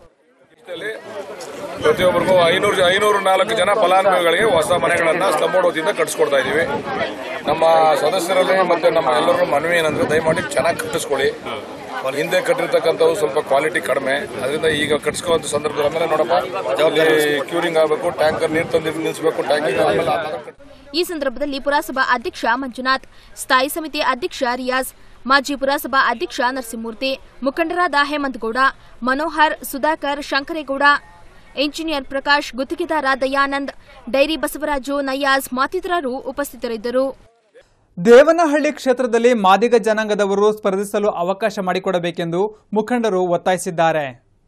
ಪ್ರತಿಯೊಬ್ಬರಿಗೂ ಐನೂರು ಐನೂರು ನಾಲ್ಕು ಜನ ಫಲಾನುಭವಿಗಳಿಗೆ ಹೊಸ ಮನೆಗಳನ್ನ ಸ್ಲಂಬೋರ್ಡ್ ವತಿಯಿಂದ ಕಟ್ಟಿಸ್ಕೊಡ್ತಾ ಇದೀವಿ ನಮ್ಮ ಸದಸ್ಯರಲ್ಲಿ ಮತ್ತೆ ನಮ್ಮ ಎಲ್ಲರೂ ಮನವಿ ಏನಂದ್ರೆ ದಯಮಾಡಿ ಚೆನ್ನಾಗಿ ಕಟ್ಟಿಸ್ಕೊಳ್ಳಿ ಹಿಂದೆ ಕಟ್ಟಿರ್ತಕ್ಕಂಥವು ಸ್ವಲ್ಪ ಕ್ವಾಲಿಟಿ ಕಡಿಮೆ ಅದರಿಂದ ಈಗ ಕಟ್ಟಿಸ್ಕೊಳ್ಳೋ ಸಂದರ್ಭದಲ್ಲಿ ಆಮೇಲೆ ನೋಡಪ್ಪ ಅಲ್ಲಿ ಕ್ಯೂರಿಂಗ್ ಆಗಬೇಕು ಟ್ಯಾಂಕರ್ ನೀರು ತಂದು ನಿಲ್ಲಿಸಬೇಕು ಟ್ಯಾಂಕಿಂಗ್ ಆಮೇಲೆ ಈ ಸಂದರ್ಭದಲ್ಲಿ ಪುರಸಭಾ ಅಧ್ಯಕ್ಷ ಮಂಜುನಾಥ್ ಸ್ಥಾಯಿ ಸಮಿತಿ ಅಧ್ಯಕ್ಷ ರಿಯಾಜ್ ಮಾಜಿ ಪುರಸಭಾ ಅಧ್ಯಕ್ಷ ನರಸಿಂಹಮೂರ್ತಿ ಮುಖಂಡರಾದ ಹೇಮಂತಗೌಡ ಮನೋಹರ್ ಸುಧಾಕರ್ ಶಂಕರೇಗೌಡ ಇಂಜಿನಿಯರ್ ಪ್ರಕಾಶ್ ಗುತ್ತಿಗೆದಾರ ದಯಾನಂದ್ ಡೈರಿ ಬಸವರಾಜು ನಯ್ಯಾಜ್ ಮತ್ತಿತರರು ಉಪಸ್ಥಿತರಿದ್ದರು ದೇವನಹಳ್ಳಿ ಕ್ಷೇತ್ರದಲ್ಲಿ ಮಾದಿಗ ಜನಾಂಗದವರು ಸ್ಪರ್ಧಿಸಲು ಅವಕಾಶ ಮಾಡಿಕೊಡಬೇಕೆಂದು ಮುಖಂಡರು ಒತ್ತಾಯಿಸಿದ್ದಾರೆ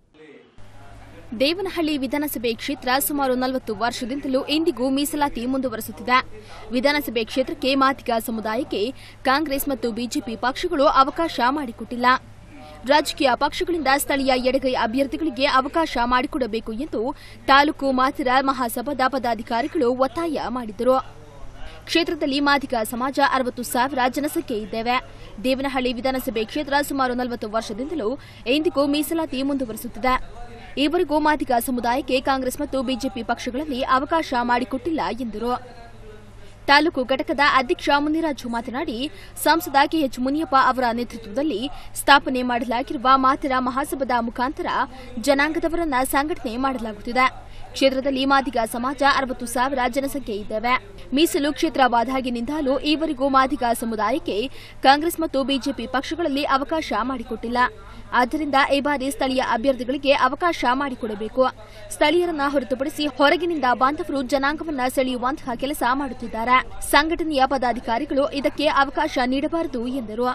ದೇವನಹಳ್ಳಿ ವಿಧಾನಸಭೆ ಕ್ಷೇತ್ರ ಸುಮಾರು ನಲವತ್ತು ವರ್ಷದಿಂದಲೂ ಇಂದಿಗೂ ಮೀಸಲಾತಿ ಮುಂದುವರೆಸುತ್ತಿದೆ ವಿಧಾನಸಭೆ ಕ್ಷೇತ್ರಕ್ಕೆ ಮಾದಿಗ ಸಮುದಾಯಕ್ಕೆ ಕಾಂಗ್ರೆಸ್ ಮತ್ತು ಬಿಜೆಪಿ ಪಕ್ಷಗಳು ಅವಕಾಶ ಮಾಡಿಕೊಟ್ಟಿಲ್ಲ ರಾಜಕೀಯ ಪಕ್ಷಗಳಿಂದ ಸ್ಥಳೀಯ ಎಡಗೈ ಅಭ್ಯರ್ಥಿಗಳಿಗೆ ಅವಕಾಶ ಮಾಡಿಕೊಡಬೇಕು ಎಂದು ತಾಲೂಕು ಮಾತಿರ ಮಹಾಸಭಾದ ಪದಾಧಿಕಾರಿಗಳು ಒತ್ತಾಯ ಮಾಡಿದರು ಕ್ಷೇತ್ರದಲ್ಲಿ ಮಾದಿಗ ಸಮಾಜ ಅರವತ್ತು ಸಾವಿರ ಜನಸಂಖ್ಯೆ ಇದ್ದೇವೆ ದೇವನಹಳ್ಳಿ ವಿಧಾನಸಭೆ ಕ್ಷೇತ್ರ ಸುಮಾರು ನಲವತ್ತು ವರ್ಷದಿಂದಲೂ ಇಂದಿಗೂ ಮೀಸಲಾತಿ ಮುಂದುವರೆಸುತ್ತಿದೆ ಈವರೆಗೂ ಮಾದಿಗ ಸಮುದಾಯಕ್ಕೆ ಕಾಂಗ್ರೆಸ್ ಮತ್ತು ಬಿಜೆಪಿ ಪಕ್ಷಗಳಲ್ಲಿ ಅವಕಾಶ ಮಾಡಿಕೊಟ್ಟಿಲ್ಲ ಎಂದರು ತಾಲೂಕು ಘಟಕದ ಅಧ್ಯಕ್ಷ ಮುನಿರಾಜು ಮಾತನಾಡಿ ಸಂಸದ ಕೆಎಚ್ ಮುನಿಯಪ್ಪ ಅವರ ನೇತೃತ್ವದಲ್ಲಿ ಸ್ಥಾಪನೆ ಮಾಡಲಾಗಿರುವ ಮಾತಿರ ಮಹಾಸಭಾದ ಮುಖಾಂತರ ಜನಾಂಗದವರನ್ನ ಸಂಘಟನೆ ಮಾಡಲಾಗುತ್ತಿದೆ ಕ್ಷೇತ್ರದಲ್ಲಿ ಮಾದಿಗ ಸಮಾಜ ಅರವತ್ತು ಸಾವಿರ ಜನಸಂಖ್ಯೆ ಇದ್ದೇವೆ ಮೀಸಲು ಕ್ಷೇತ್ರವಾದಾಗಿನಿಂದಲೂ ಈವರೆಗೂ ಮಾದಿಗ ಸಮುದಾಯಕ್ಕೆ ಕಾಂಗ್ರೆಸ್ ಮತ್ತು ಬಿಜೆಪಿ ಪಕ್ಷಗಳಲ್ಲಿ ಅವಕಾಶ ಮಾಡಿಕೊಟ್ಟಿಲ್ಲ ಆದ್ದರಿಂದ ಈ ಬಾರಿ ಸ್ಥಳೀಯ ಅಭ್ಯರ್ಥಿಗಳಿಗೆ ಅವಕಾಶ ಮಾಡಿಕೊಡಬೇಕು ಸ್ಥಳೀಯರನ್ನ ಹೊರತುಪಡಿಸಿ ಹೊರಗಿನಿಂದ ಬಾಂಧವರು ಜನಾಂಗವನ್ನ ಸೆಳೆಯುವಂತಹ ಕೆಲಸ ಮಾಡುತ್ತಿದ್ದಾರೆ ಸಂಘಟನೆಯ ಪದಾಧಿಕಾರಿಗಳು ಇದಕ್ಕೆ ಅವಕಾಶ ನೀಡಬಾರದು ಎಂದರು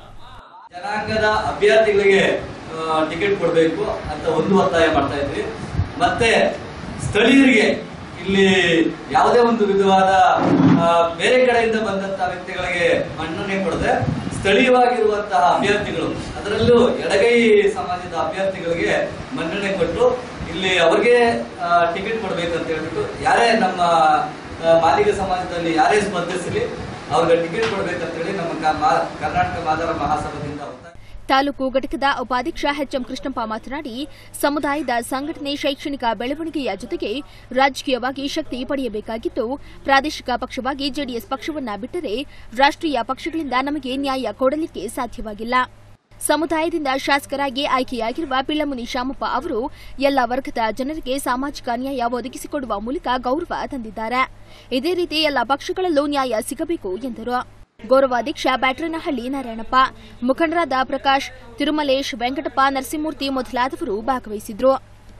ಜನಾಂಗದ ಅಭ್ಯರ್ಥಿಗಳಿಗೆ ಆ, ಟಿಕೆಟ್ ಕೊಡಬೇಕು ಅಂತ ಒಂದು ಒತ್ತಾಯ ಮಾಡ್ತಾ ಇದ್ವಿ ಮತ್ತೆ ಸ್ಥಳೀಯರಿಗೆ ಇಲ್ಲಿ ಯಾವುದೇ ಒಂದು ವಿಧವಾದ ಆ, ಬೇರೆ ಕಡೆಯಿಂದ ಬಂದಂತಹ ವ್ಯಕ್ತಿಗಳಿಗೆ ಮನ್ನಣೆ ಕೊಡದೆ ಸ್ಥಳೀಯವಾಗಿರುವಂತಹ ಅಭ್ಯರ್ಥಿಗಳು ಅದರಲ್ಲೂ ಎಡಗೈ ಸಮಾಜದ ಅಭ್ಯರ್ಥಿಗಳಿಗೆ ಮನ್ನಣೆ ಕೊಟ್ಟು ಇಲ್ಲಿ ಅವ್ರಿಗೆ ಟಿಕೆಟ್ ಕೊಡ್ಬೇಕಂತ ಹೇಳ್ಬಿಟ್ಟು ಯಾರೇ ನಮ್ಮ ಆ, ಮಾದಿಗ ಸಮಾಜದಲ್ಲಿ ಯಾರೇ ಸ್ಪರ್ಧಿಸಲಿ ಅವ್ರಿಗೆ ಟಿಕೆಟ್ ಕೊಡ್ಬೇಕಂತ ಹೇಳಿ ನಮ್ಮ ಕ- ಮಾ- ಕರ್ನಾಟಕ ಮಾದರ ಮಹಾಸಭಾದಿಂದ ಒತ್ತಾಯ ತಾಲೂಕು ಘಟಕದ ಉಪಾಧ್ಯಕ್ಷ ಎಚ್ಎಂ ಕೃಷ್ಣಪ್ಪ ಮಾತನಾಡಿ ಸಮುದಾಯದ ಸಂಘಟನೆ ಶೈಕ್ಷಣಿಕ ಬೆಳವಣಿಗೆಯ ಜೊತೆಗೆ ರಾಜಕೀಯವಾಗಿ ಶಕ್ತಿ ಪಡೆಯಬೇಕಾಗಿದ್ದು ಪ್ರಾದೇಶಿಕ ಪಕ್ಷವಾಗಿ ಜೆಡಿಎಸ್ ಪಕ್ಷವನ್ನ ಬಿಟ್ಟರೆ ರಾಷ್ಟ್ರೀಯ ಪಕ್ಷಗಳಿಂದ ನಮಗೆ ನ್ಯಾಯ ಕೊಡಲಿಕ್ಕೆ ಸಾಧ್ಯವಾಗಿಲ್ಲ ಸಮುದಾಯದಿಂದ ಶಾಸಕರಾಗಿ ಆಯ್ಕೆಯಾಗಿರುವ ಪಿಳ್ಳಮುನಿ ಶಾಮಪ್ಪ ಅವರು ಎಲ್ಲ ವರ್ಗದ ಜನರಿಗೆ ಸಾಮಾಜಿಕ ನ್ಯಾಯ ಒದಗಿಸಿಕೊಡುವ ಮೂಲಕ ಗೌರವ ತಂದಿದ್ದಾರೆ ಇದೇ ರೀತಿ ಎಲ್ಲ ಪಕ್ಷಗಳಲ್ಲೂ ನ್ಯಾಯ ಸಿಗಬೇಕು ಎಂದರು ಗೌರವಾಧ್ಯಕ್ಷ ಬ್ಯಾಟ್ರನಹಳ್ಳಿ ನಾರಾಯಣಪ್ಪ ಮುಖಂಡರಾದ ಪ್ರಕಾಶ್ ತಿರುಮಲೇಶ್ ವೆಂಕಟಪ್ಪ ನರಸಿಂಹಮೂರ್ತಿ ಮೊದಲಾದವರು ಭಾಗವಹಿಸಿದ್ರು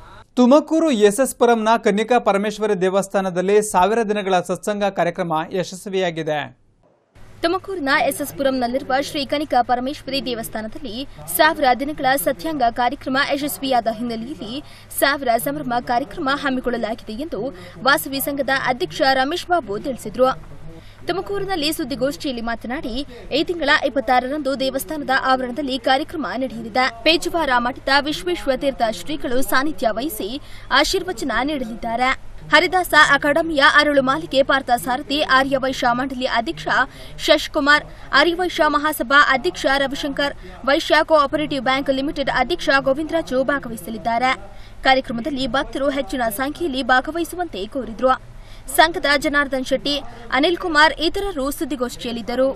ತುಮಕೂರು ಎಸ್ಎಸ್ಪುರಂನ ಕನ್ನಿಕಾ ಪರಮೇಶ್ವರಿ ದೇವಸ್ಥಾನದಲ್ಲಿ ಸಾವಿರ ದಿನಗಳ ಸತ್ಸಂಗ ಕಾರ್ಯಕ್ರಮ ಯಶಸ್ವಿಯಾಗಿದೆ ತುಮಕೂರಿನ ಎಸ್ಎಸ್ಪುರಂನಲ್ಲಿರುವ ಶ್ರೀ ಕನಿಕಾ ಪರಮೇಶ್ವರಿ ದೇವಸ್ಥಾನದಲ್ಲಿ ಸಾವಿರ ದಿನಗಳ ಸತ್ಯಾಂಗ ಕಾರ್ಯಕ್ರಮ ಯಶಸ್ವಿಯಾದ ಹಿನ್ನೆಲೆಯಲ್ಲಿ ಸಾವಿರ ಸಂಭ್ರಮ ಕಾರ್ಯಕ್ರಮ ಹಮ್ಮಿಕೊಳ್ಳಲಾಗಿದೆ ಎಂದು ವಾಸವಿ ಸಂಘದ ಅಧ್ಯಕ್ಷ ರಮೇಶ್ ಬಾಬು ತಿಳಿಸಿದರು ತುಮಕೂರಿನಲ್ಲಿ ಸುದ್ದಿಗೋಷ್ಠಿಯಲ್ಲಿ ಮಾತನಾಡಿ ಈ ತಿಂಗಳ ಇಪ್ಪತ್ತಾರರಂದು ದೇವಸ್ಥಾನದ ಆವರಣದಲ್ಲಿ ಕಾರ್ಯಕ್ರಮ ನಡೆಯಲಿದೆ ಪೇಜುವಾರ ಮಠದ ವಿಶ್ವೇಶ್ವರ ತೀರ್ಥ ಶ್ರೀಗಳು ಸಾನ್ನಿಧ್ಯ ವಹಿಸಿ ಆಶೀರ್ವಚನ ನೀಡಲಿದ್ದಾರೆ ಹರಿದಾಸ ಅಕಾಡೆಮಿಯ ಅರಳು ಮಾಲಿಕೆ ಪಾರ್ಥ ಸಾರಥಿ ಆರ್ಯವೈಶ್ಯ ಮಂಡಳಿ ಅಧ್ಯಕ್ಷ ಶಶಿಕುಮಾರ್ ಆರ್ಯವೈಶ್ಯ ಮಹಾಸಭಾ ಅಧ್ಯಕ್ಷ Ravishankar Vaishya cooperative bank limited ಅಧ್ಯಕ್ಷ ಗೋವಿಂದರಾಜು ಭಾಗವಹಿಸಲಿದ್ದಾರೆ ಕಾರ್ಯಕ್ರಮದಲ್ಲಿ ಭಕ್ತರು ಹೆಚ್ಚಿನ ಸಂಖ್ಯೆಯಲ್ಲಿ ಭಾಗವಹಿಸುವಂತೆ ಕೋರಿದ್ರು ಸಂಘದ ಜನಾರ್ದನ್ ಶೆಟ್ಟಿ ಅನಿಲ್ ಕುಮಾರ್ ಇತರರು ಸುದ್ದಿಗೋಷ್ಠಿಯಲ್ಲಿದ್ದರು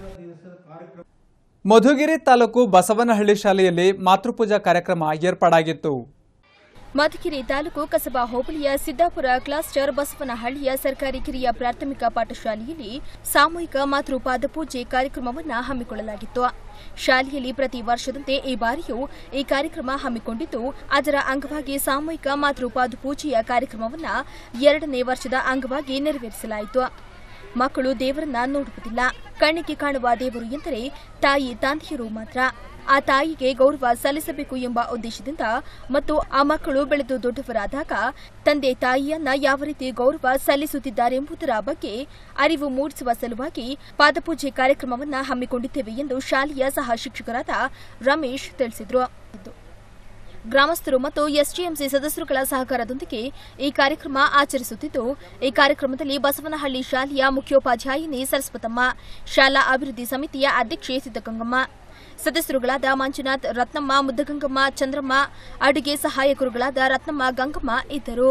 ಮಧುಗಿರಿ ತಾಲೂಕು ಬಸವನಹಳ್ಳಿ ಶಾಲೆಯಲ್ಲಿ ಮಾತೃಪೂಜಾ ಕಾರ್ಯಕ್ರಮ ಏರ್ಪಾಡಾಗಿತ್ತು ಮಧುಗಿರಿ ತಾಲೂಕು ಕಸಬಾ ಹೋಬಳಿಯ ಸಿದ್ದಾಪುರ ಕ್ಲಸ್ಟರ್ ಬಸವನಹಳ್ಳಿಯ ಸರ್ಕಾರಿ ಕಿರಿಯ ಪ್ರಾಥಮಿಕ ಪಾಠಶಾಲೆಯಲ್ಲಿ ಸಾಮೂಹಿಕ ಮಾತೃ ಪಾದಪೂಜೆ ಕಾರ್ಯಕ್ರಮವನ್ನು ಹಮ್ಮಿಕೊಳ್ಳಲಾಗಿತ್ತು ಶಾಲೆಯಲ್ಲಿ ಪ್ರತಿ ವರ್ಷದಂತೆ ಈ ಬಾರಿಯೂ ಈ ಕಾರ್ಯಕ್ರಮ ಹಮ್ಮಿಕೊಂಡಿದ್ದು ಅದರ ಅಂಗವಾಗಿ ಸಾಮೂಹಿಕ ಮಾತೃ ಪಾದಪೂಜೆಯ ಕಾರ್ಯಕ್ರಮವನ್ನು ಎರಡನೇ ವರ್ಷದ ಅಂಗವಾಗಿ ನೆರವೇರಿಸಲಾಯಿತು ಮಕ್ಕಳು ದೇವರನ್ನ ನೋಡುವುದಿಲ್ಲ ಕಣ್ಣಿಗೆ ಕಾಣುವ ದೇವರು ಎಂದರೆ ತಾಯಿ ತಂದೆಯರು ಮಾತ್ರ ಆ ತಾಯಿಗೆ ಗೌರವ ಸಲ್ಲಿಸಬೇಕು ಎಂಬ ಉದ್ದೇಶದಿಂದ ಮತ್ತು ಆ ಮಕ್ಕಳು ಬೆಳೆದು ದೊಡ್ಡವರಾದಾಗ ತಂದೆ ತಾಯಿಯನ್ನ ಯಾವ ರೀತಿ ಗೌರವ ಸಲ್ಲಿಸುತ್ತಿದ್ದಾರೆಂಬುದರ ಬಗ್ಗೆ ಅರಿವು ಮೂಡಿಸುವ ಸಲುವಾಗಿ ಪಾದಪೂಜೆ ಕಾರ್ಯಕ್ರಮವನ್ನು ಹಮ್ಮಿಕೊಂಡಿದ್ದೇವೆ ಎಂದು ಶಾಲೆಯ ಸಹ ಶಿಕ್ಷಕರಾದ ರಮೇಶ್ ತಿಳಿಸಿದರು ಗ್ರಾಮಸ್ಥರು ಮತ್ತು ಎಸ್ಡಿಎಂಸಿ ಸದಸ್ಯರುಗಳ ಸಹಕಾರದೊಂದಿಗೆ ಈ ಕಾರ್ಯಕ್ರಮ ಆಚರಿಸುತ್ತಿದ್ದು ಈ ಕಾರ್ಯಕ್ರಮದಲ್ಲಿ ಬಸವನಹಳ್ಳಿ ಶಾಲೆಯ ಮುಖ್ಯೋಪಾಧ್ಯಾಯಿನಿ ಸರಸ್ವತಮ್ಮ ಶಾಲಾ ಅಭಿವೃದ್ಧಿ ಸಮಿತಿಯ ಅಧ್ಯಕ್ಷೆ ಸಿದ್ದಗಂಗಮ್ಮ ಸದಸ್ಯರುಗಳಾದ ಮಂಜುನಾಥ್ ರತ್ನಮ್ಮ ಮುದ್ದಗಂಗಮ್ಮ ಚಂದ್ರಮ್ಮ ಅಡುಗೆ ಸಹಾಯಕರುಗಳಾದ ರತ್ನಮ್ಮ ಗಂಗಮ್ಮ ಇದ್ದರು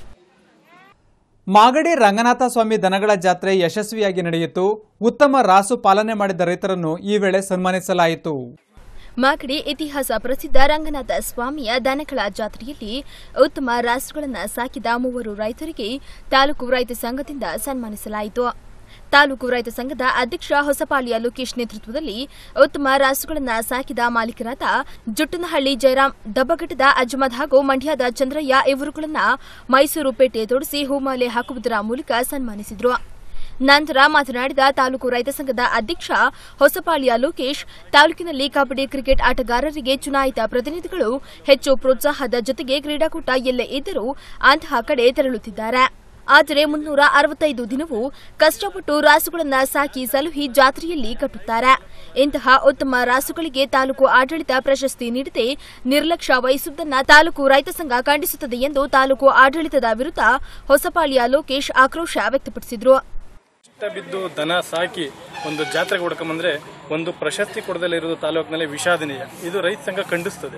ಮಾಗಡಿ ರಂಗನಾಥ ಸ್ವಾಮಿ ದನಗಳ ಜಾತ್ರೆ ಯಶಸ್ವಿಯಾಗಿ ನಡೆಯಿತು ಉತ್ತಮ ರಾಸು ಪಾಲನೆ ಮಾಡಿದ ರೈತರನ್ನು ಈ ವೇಳೆ ಸನ್ಮಾನಿಸಲಾಯಿತು ಮಾಗಡಿ ಇತಿಹಾಸ ಪ್ರಸಿದ್ಧ ರಂಗನಾಥ ಸ್ವಾಮಿಯ ದನಗಳ ಜಾತ್ರೆಯಲ್ಲಿ ಉತ್ತಮ ರಾಸುಗಳನ್ನು ಸಾಕಿದ ಮೂವರು ರೈತರಿಗೆ ತಾಲೂಕು ರೈತ ಸಂಘದಿಂದ ಸನ್ಮಾನಿಸಲಾಯಿತು ತಾಲೂಕು ರೈತ ಸಂಘದ ಅಧ್ಯಕ್ಷ ಹೊಸಪಾಳಿಯ ಲೋಕೇಶ್ ನೇತೃತ್ವದಲ್ಲಿ ಉತ್ತಮ ರಾಸುಗಳನ್ನು ಸಾಕಿದ ಮಾಲೀಕರಾದ ಜುಟ್ಟನಹಳ್ಳಿ ಜಯರಾಮ್ ದಬ್ಬಘಟ್ಟದ ಅಜ್ಮದ್ ಹಾಗೂ ಮಂಡ್ಯದ ಚಂದ್ರಯ್ಯ ಇವರುಗಳನ್ನು ಮೈಸೂರು ಪೇಟೆ ತೊಡಿಸಿ ಹೂಮಾಲೆ ಹಾಕುವುದರ ಮೂಲಕ ಸನ್ಮಾನಿಸಿದರು ನಂತರ ಮಾತನಾಡಿದ ತಾಲೂಕು ರೈತ ಸಂಘದ ಅಧ್ಯಕ್ಷ ಹೊಸಪಾಳಿಯ ಲೋಕೇಶ್ ತಾಲೂಕಿನಲ್ಲಿ ಕಬಡ್ಡಿ ಕ್ರಿಕೆಟ್ ಆಟಗಾರರಿಗೆ ಚುನಾಯಿತ ಪ್ರತಿನಿಧಿಗಳು ಹೆಚ್ಚು ಪ್ರೋತ್ಸಾಹದ ಜೊತೆಗೆ ಕ್ರೀಡಾಕೂಟ ಎಲ್ಲೇ ಇದ್ದರೂ ಅಂತಹ ಕಡೆ ತೆರಳುತ್ತಿದ್ದಾರೆ ಆದರೆ ಮುನ್ನೂರ ಅರವತ್ತೈದು ದಿನವೂ ಕಷ್ಟಪಟ್ಟು ರಾಸುಗಳನ್ನು ಸಾಕಿ ಸಲುಹಿ ಜಾತ್ರೆಯಲ್ಲಿ ಕಟ್ಟುತ್ತಾರೆ ಇಂತಹ ಉತ್ತಮ ರಾಸುಗಳಿಗೆ ತಾಲೂಕು ಆಡಳಿತ ಪ್ರಶಸ್ತಿ ನೀಡದೆ ನಿರ್ಲಕ್ಷ್ಯ ವಹಿಸುವುದನ್ನು ತಾಲೂಕು ರೈತ ಸಂಘ ಖಂಡಿಸುತ್ತದೆ ಎಂದು ತಾಲೂಕು ಆಡಳಿತದ ವಿರುದ್ಧ ಹೊಸಪಾಳಿಯ ಲೋಕೇಶ್ ಆಕ್ರೋಶ ವ್ಯಕ್ತಪಡಿಸಿದರು ಕಷ್ಟ ಬಿದ್ದು ದನ ಸಾಕಿ ಒಂದು ಜಾತ್ರೆಗೆ ಹುಡ್ಕೊಂಬಂದ್ರೆ ಒಂದು ಪ್ರಶಸ್ತಿ ಕೊಡದಲ್ಲೇ ಇರೋದು ತಾಲೂಕಿನಲ್ಲಿ ವಿಷಾದನೀಯ ಇದು ರೈತ ಸಂಘ ಖಂಡಿಸ್ತದೆ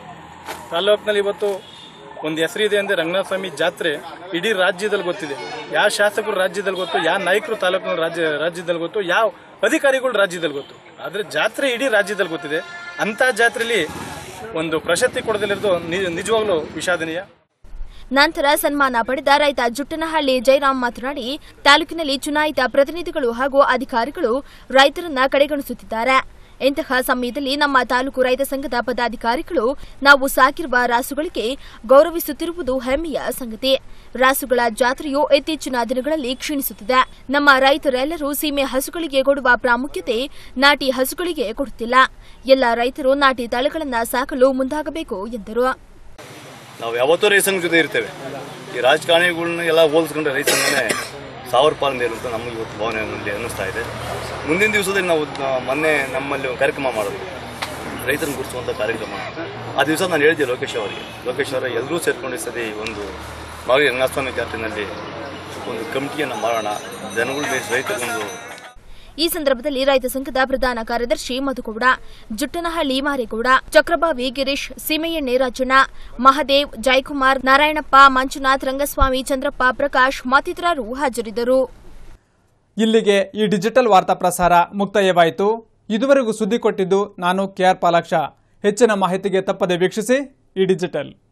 ತಾಲೂಕಿನಲ್ಲಿ ಇವತ್ತು ಒಂದು ಹೆಸರಿದೆ ಅಂದರೆ ರಂಗನಾಥ ಸ್ವಾಮಿ ಜಾತ್ರೆ ಇಡೀ ರಾಜ್ಯದಲ್ಲಿ ಗೊತ್ತಿದೆ ಯಾವ ಶಾಸಕರು ರಾಜ್ಯದಲ್ಲಿ ಗೊತ್ತು ಯಾವ ನಾಯಕರು ತಾಲೂಕಿನ ರಾಜ್ಯ ರಾಜ್ಯದಲ್ಲಿ ಗೊತ್ತು ಯಾವ ಅಧಿಕಾರಿಗಳು ರಾಜ್ಯದಲ್ಲಿ ಗೊತ್ತು ಆದರೆ ಜಾತ್ರೆ ಇಡೀ ರಾಜ್ಯದಲ್ಲಿ ಗೊತ್ತಿದೆ ಅಂಥ ಜಾತ್ರೆಯಲ್ಲಿ ಒಂದು ಪ್ರಶಸ್ತಿ ಕೊಡದಲ್ಲಿರೋದು ನಿ- ನಿಜವಾಗ್ಲೂ ವಿಷಾದನೀಯ ನಂತರ ಸನ್ಮಾನ ಪಡೆದ ರೈತ ಜುಟ್ಟನಹಳ್ಳಿ ಜಯರಾಮ್ ಮಾತನಾಡಿ ತಾಲೂಕಿನಲ್ಲಿ ಚುನಾಯಿತ ಪ್ರತಿನಿಧಿಗಳು ಹಾಗೂ ಅಧಿಕಾರಿಗಳು ರೈತರನ್ನ ಕಡೆಗಣಿಸುತ್ತಿದ್ದಾರೆ ಇಂತಹ ಸಮಯದಲ್ಲಿ ನಮ್ಮ ತಾಲೂಕು ರೈತ ಸಂಘದ ಪದಾಧಿಕಾರಿಗಳು ನಾವು ಸಾಕಿರುವ ರಾಸುಗಳಿಗೆ ಗೌರವಿಸುತ್ತಿರುವುದು ಹೆಮ್ಮೆಯ ಸಂಗತಿ ರಾಸುಗಳ ಜಾತ್ರೆಯು ಇತ್ತೀಚಿನ ದಿನಗಳಲ್ಲಿ ಕ್ಷೀಣಿಸುತ್ತಿದೆ ನಮ್ಮ ರೈತರೆಲ್ಲರೂ ಸೀಮೆ ಹಸುಗಳಿಗೆ ಕೊಡುವ ಪ್ರಾಮುಖ್ಯತೆ ನಾಟಿ ಹಸುಗಳಿಗೆ ಕೊಡುತ್ತಿಲ್ಲ ಎಲ್ಲ ರೈತರು ನಾಟಿ ತಳಿಗಳನ್ನ ಸಾಕಲು ಮುಂದಾಗಬೇಕು ಎಂದರು ನಾವು ಯಾವತ್ತೂ ರೈತ ಸಂಘ ಜೊತೆ ಇರ್ತೇವೆ ಈ ರಾಜಕಾರಣಿಗಳನ್ನ ಎಲ್ಲ ಹೋಲಿಸ್ಕೊಂಡ್ರೆ ರೈತ ಸಂಘನೇ ಸಾವಿರ ಪಾಲು ಮೇಲು ಅಂತ ನಮಗೆ ಇವತ್ತು ಭಾವನೆ ನಮ್ಮಲ್ಲಿ ಅನ್ನಿಸ್ತಾ ಇದೆ ಮುಂದಿನ ದಿವಸದಲ್ಲಿ ನಾವು ಆ, ಮೊನ್ನೆ ನಮ್ಮಲ್ಲಿ ಒಂದು ಕಾರ್ಯಕ್ರಮ ಮಾಡೋದು ರೈತರನ್ನು ಗುರುತಿಸುವಂಥ ಕಾರ್ಯಕ್ರಮ ಆ ದಿವಸ ನಾನು ಹೇಳಿದ್ದೆ ಲೋಕೇಶ್ ಅವರಿಗೆ ಲೋಕೇಶ್ ಅವರ ಎಲ್ಲರೂ ಸೇರ್ಕೊಂಡು ಈ ಸತಿ ಒಂದು ಮಾಗಡಿ ರಂಗನಾಥಸ್ವಾಮಿ ಜಾತ್ರೆಯಲ್ಲಿ ಒಂದು ಕಮಿಟಿಯನ್ನು ಮಾಡೋಣ ಜನಗಳು ರೈತರಿಗೊಂದು ಈ ಸಂದರ್ಭದಲ್ಲಿ ರೈತ ಸಂಘದ ಪ್ರಧಾನ ಕಾರ್ಯದರ್ಶಿ ಮಧುಗೌಡ ಜುಟ್ಟನಹಳ್ಳಿ ಮಾರೇಗೌಡ ಚಕ್ರಬಾವಿ ಗಿರೀಶ್ ಸೀಮೆಯಣ್ಣೆ ರಾಜಣ್ಣ ಮಹದೇವ್ ಜಯಕುಮಾರ್ ನಾರಾಯಣಪ್ಪ ಮಂಜುನಾಥ್ ರಂಗಸ್ವಾಮಿ ಚಂದ್ರಪ್ಪ ಪ್ರಕಾಶ್ ಮತ್ತಿತರರು ಹಾಜರಿದ್ದರು ಇಲ್ಲಿಗೆ ಈ ಡಿಜಿಟಲ್ ವಾರ್ತಾ ಪ್ರಸಾರ ಮುಕ್ತಾಯವಾಯಿತು ಇದುವರೆಗೂ ಸುದ್ದಿ ಕೊಟ್ಟಿದ್ದು ನಾನು ಕೆಆರ್ ಪಾಲಾಕ್ಷ ಹೆಚ್ಚಿನ ಮಾಹಿತಿಗೆ ತಪ್ಪದೆ ವೀಕ್ಷಿಸಿ ಈ ಡಿಜಿಟಲ್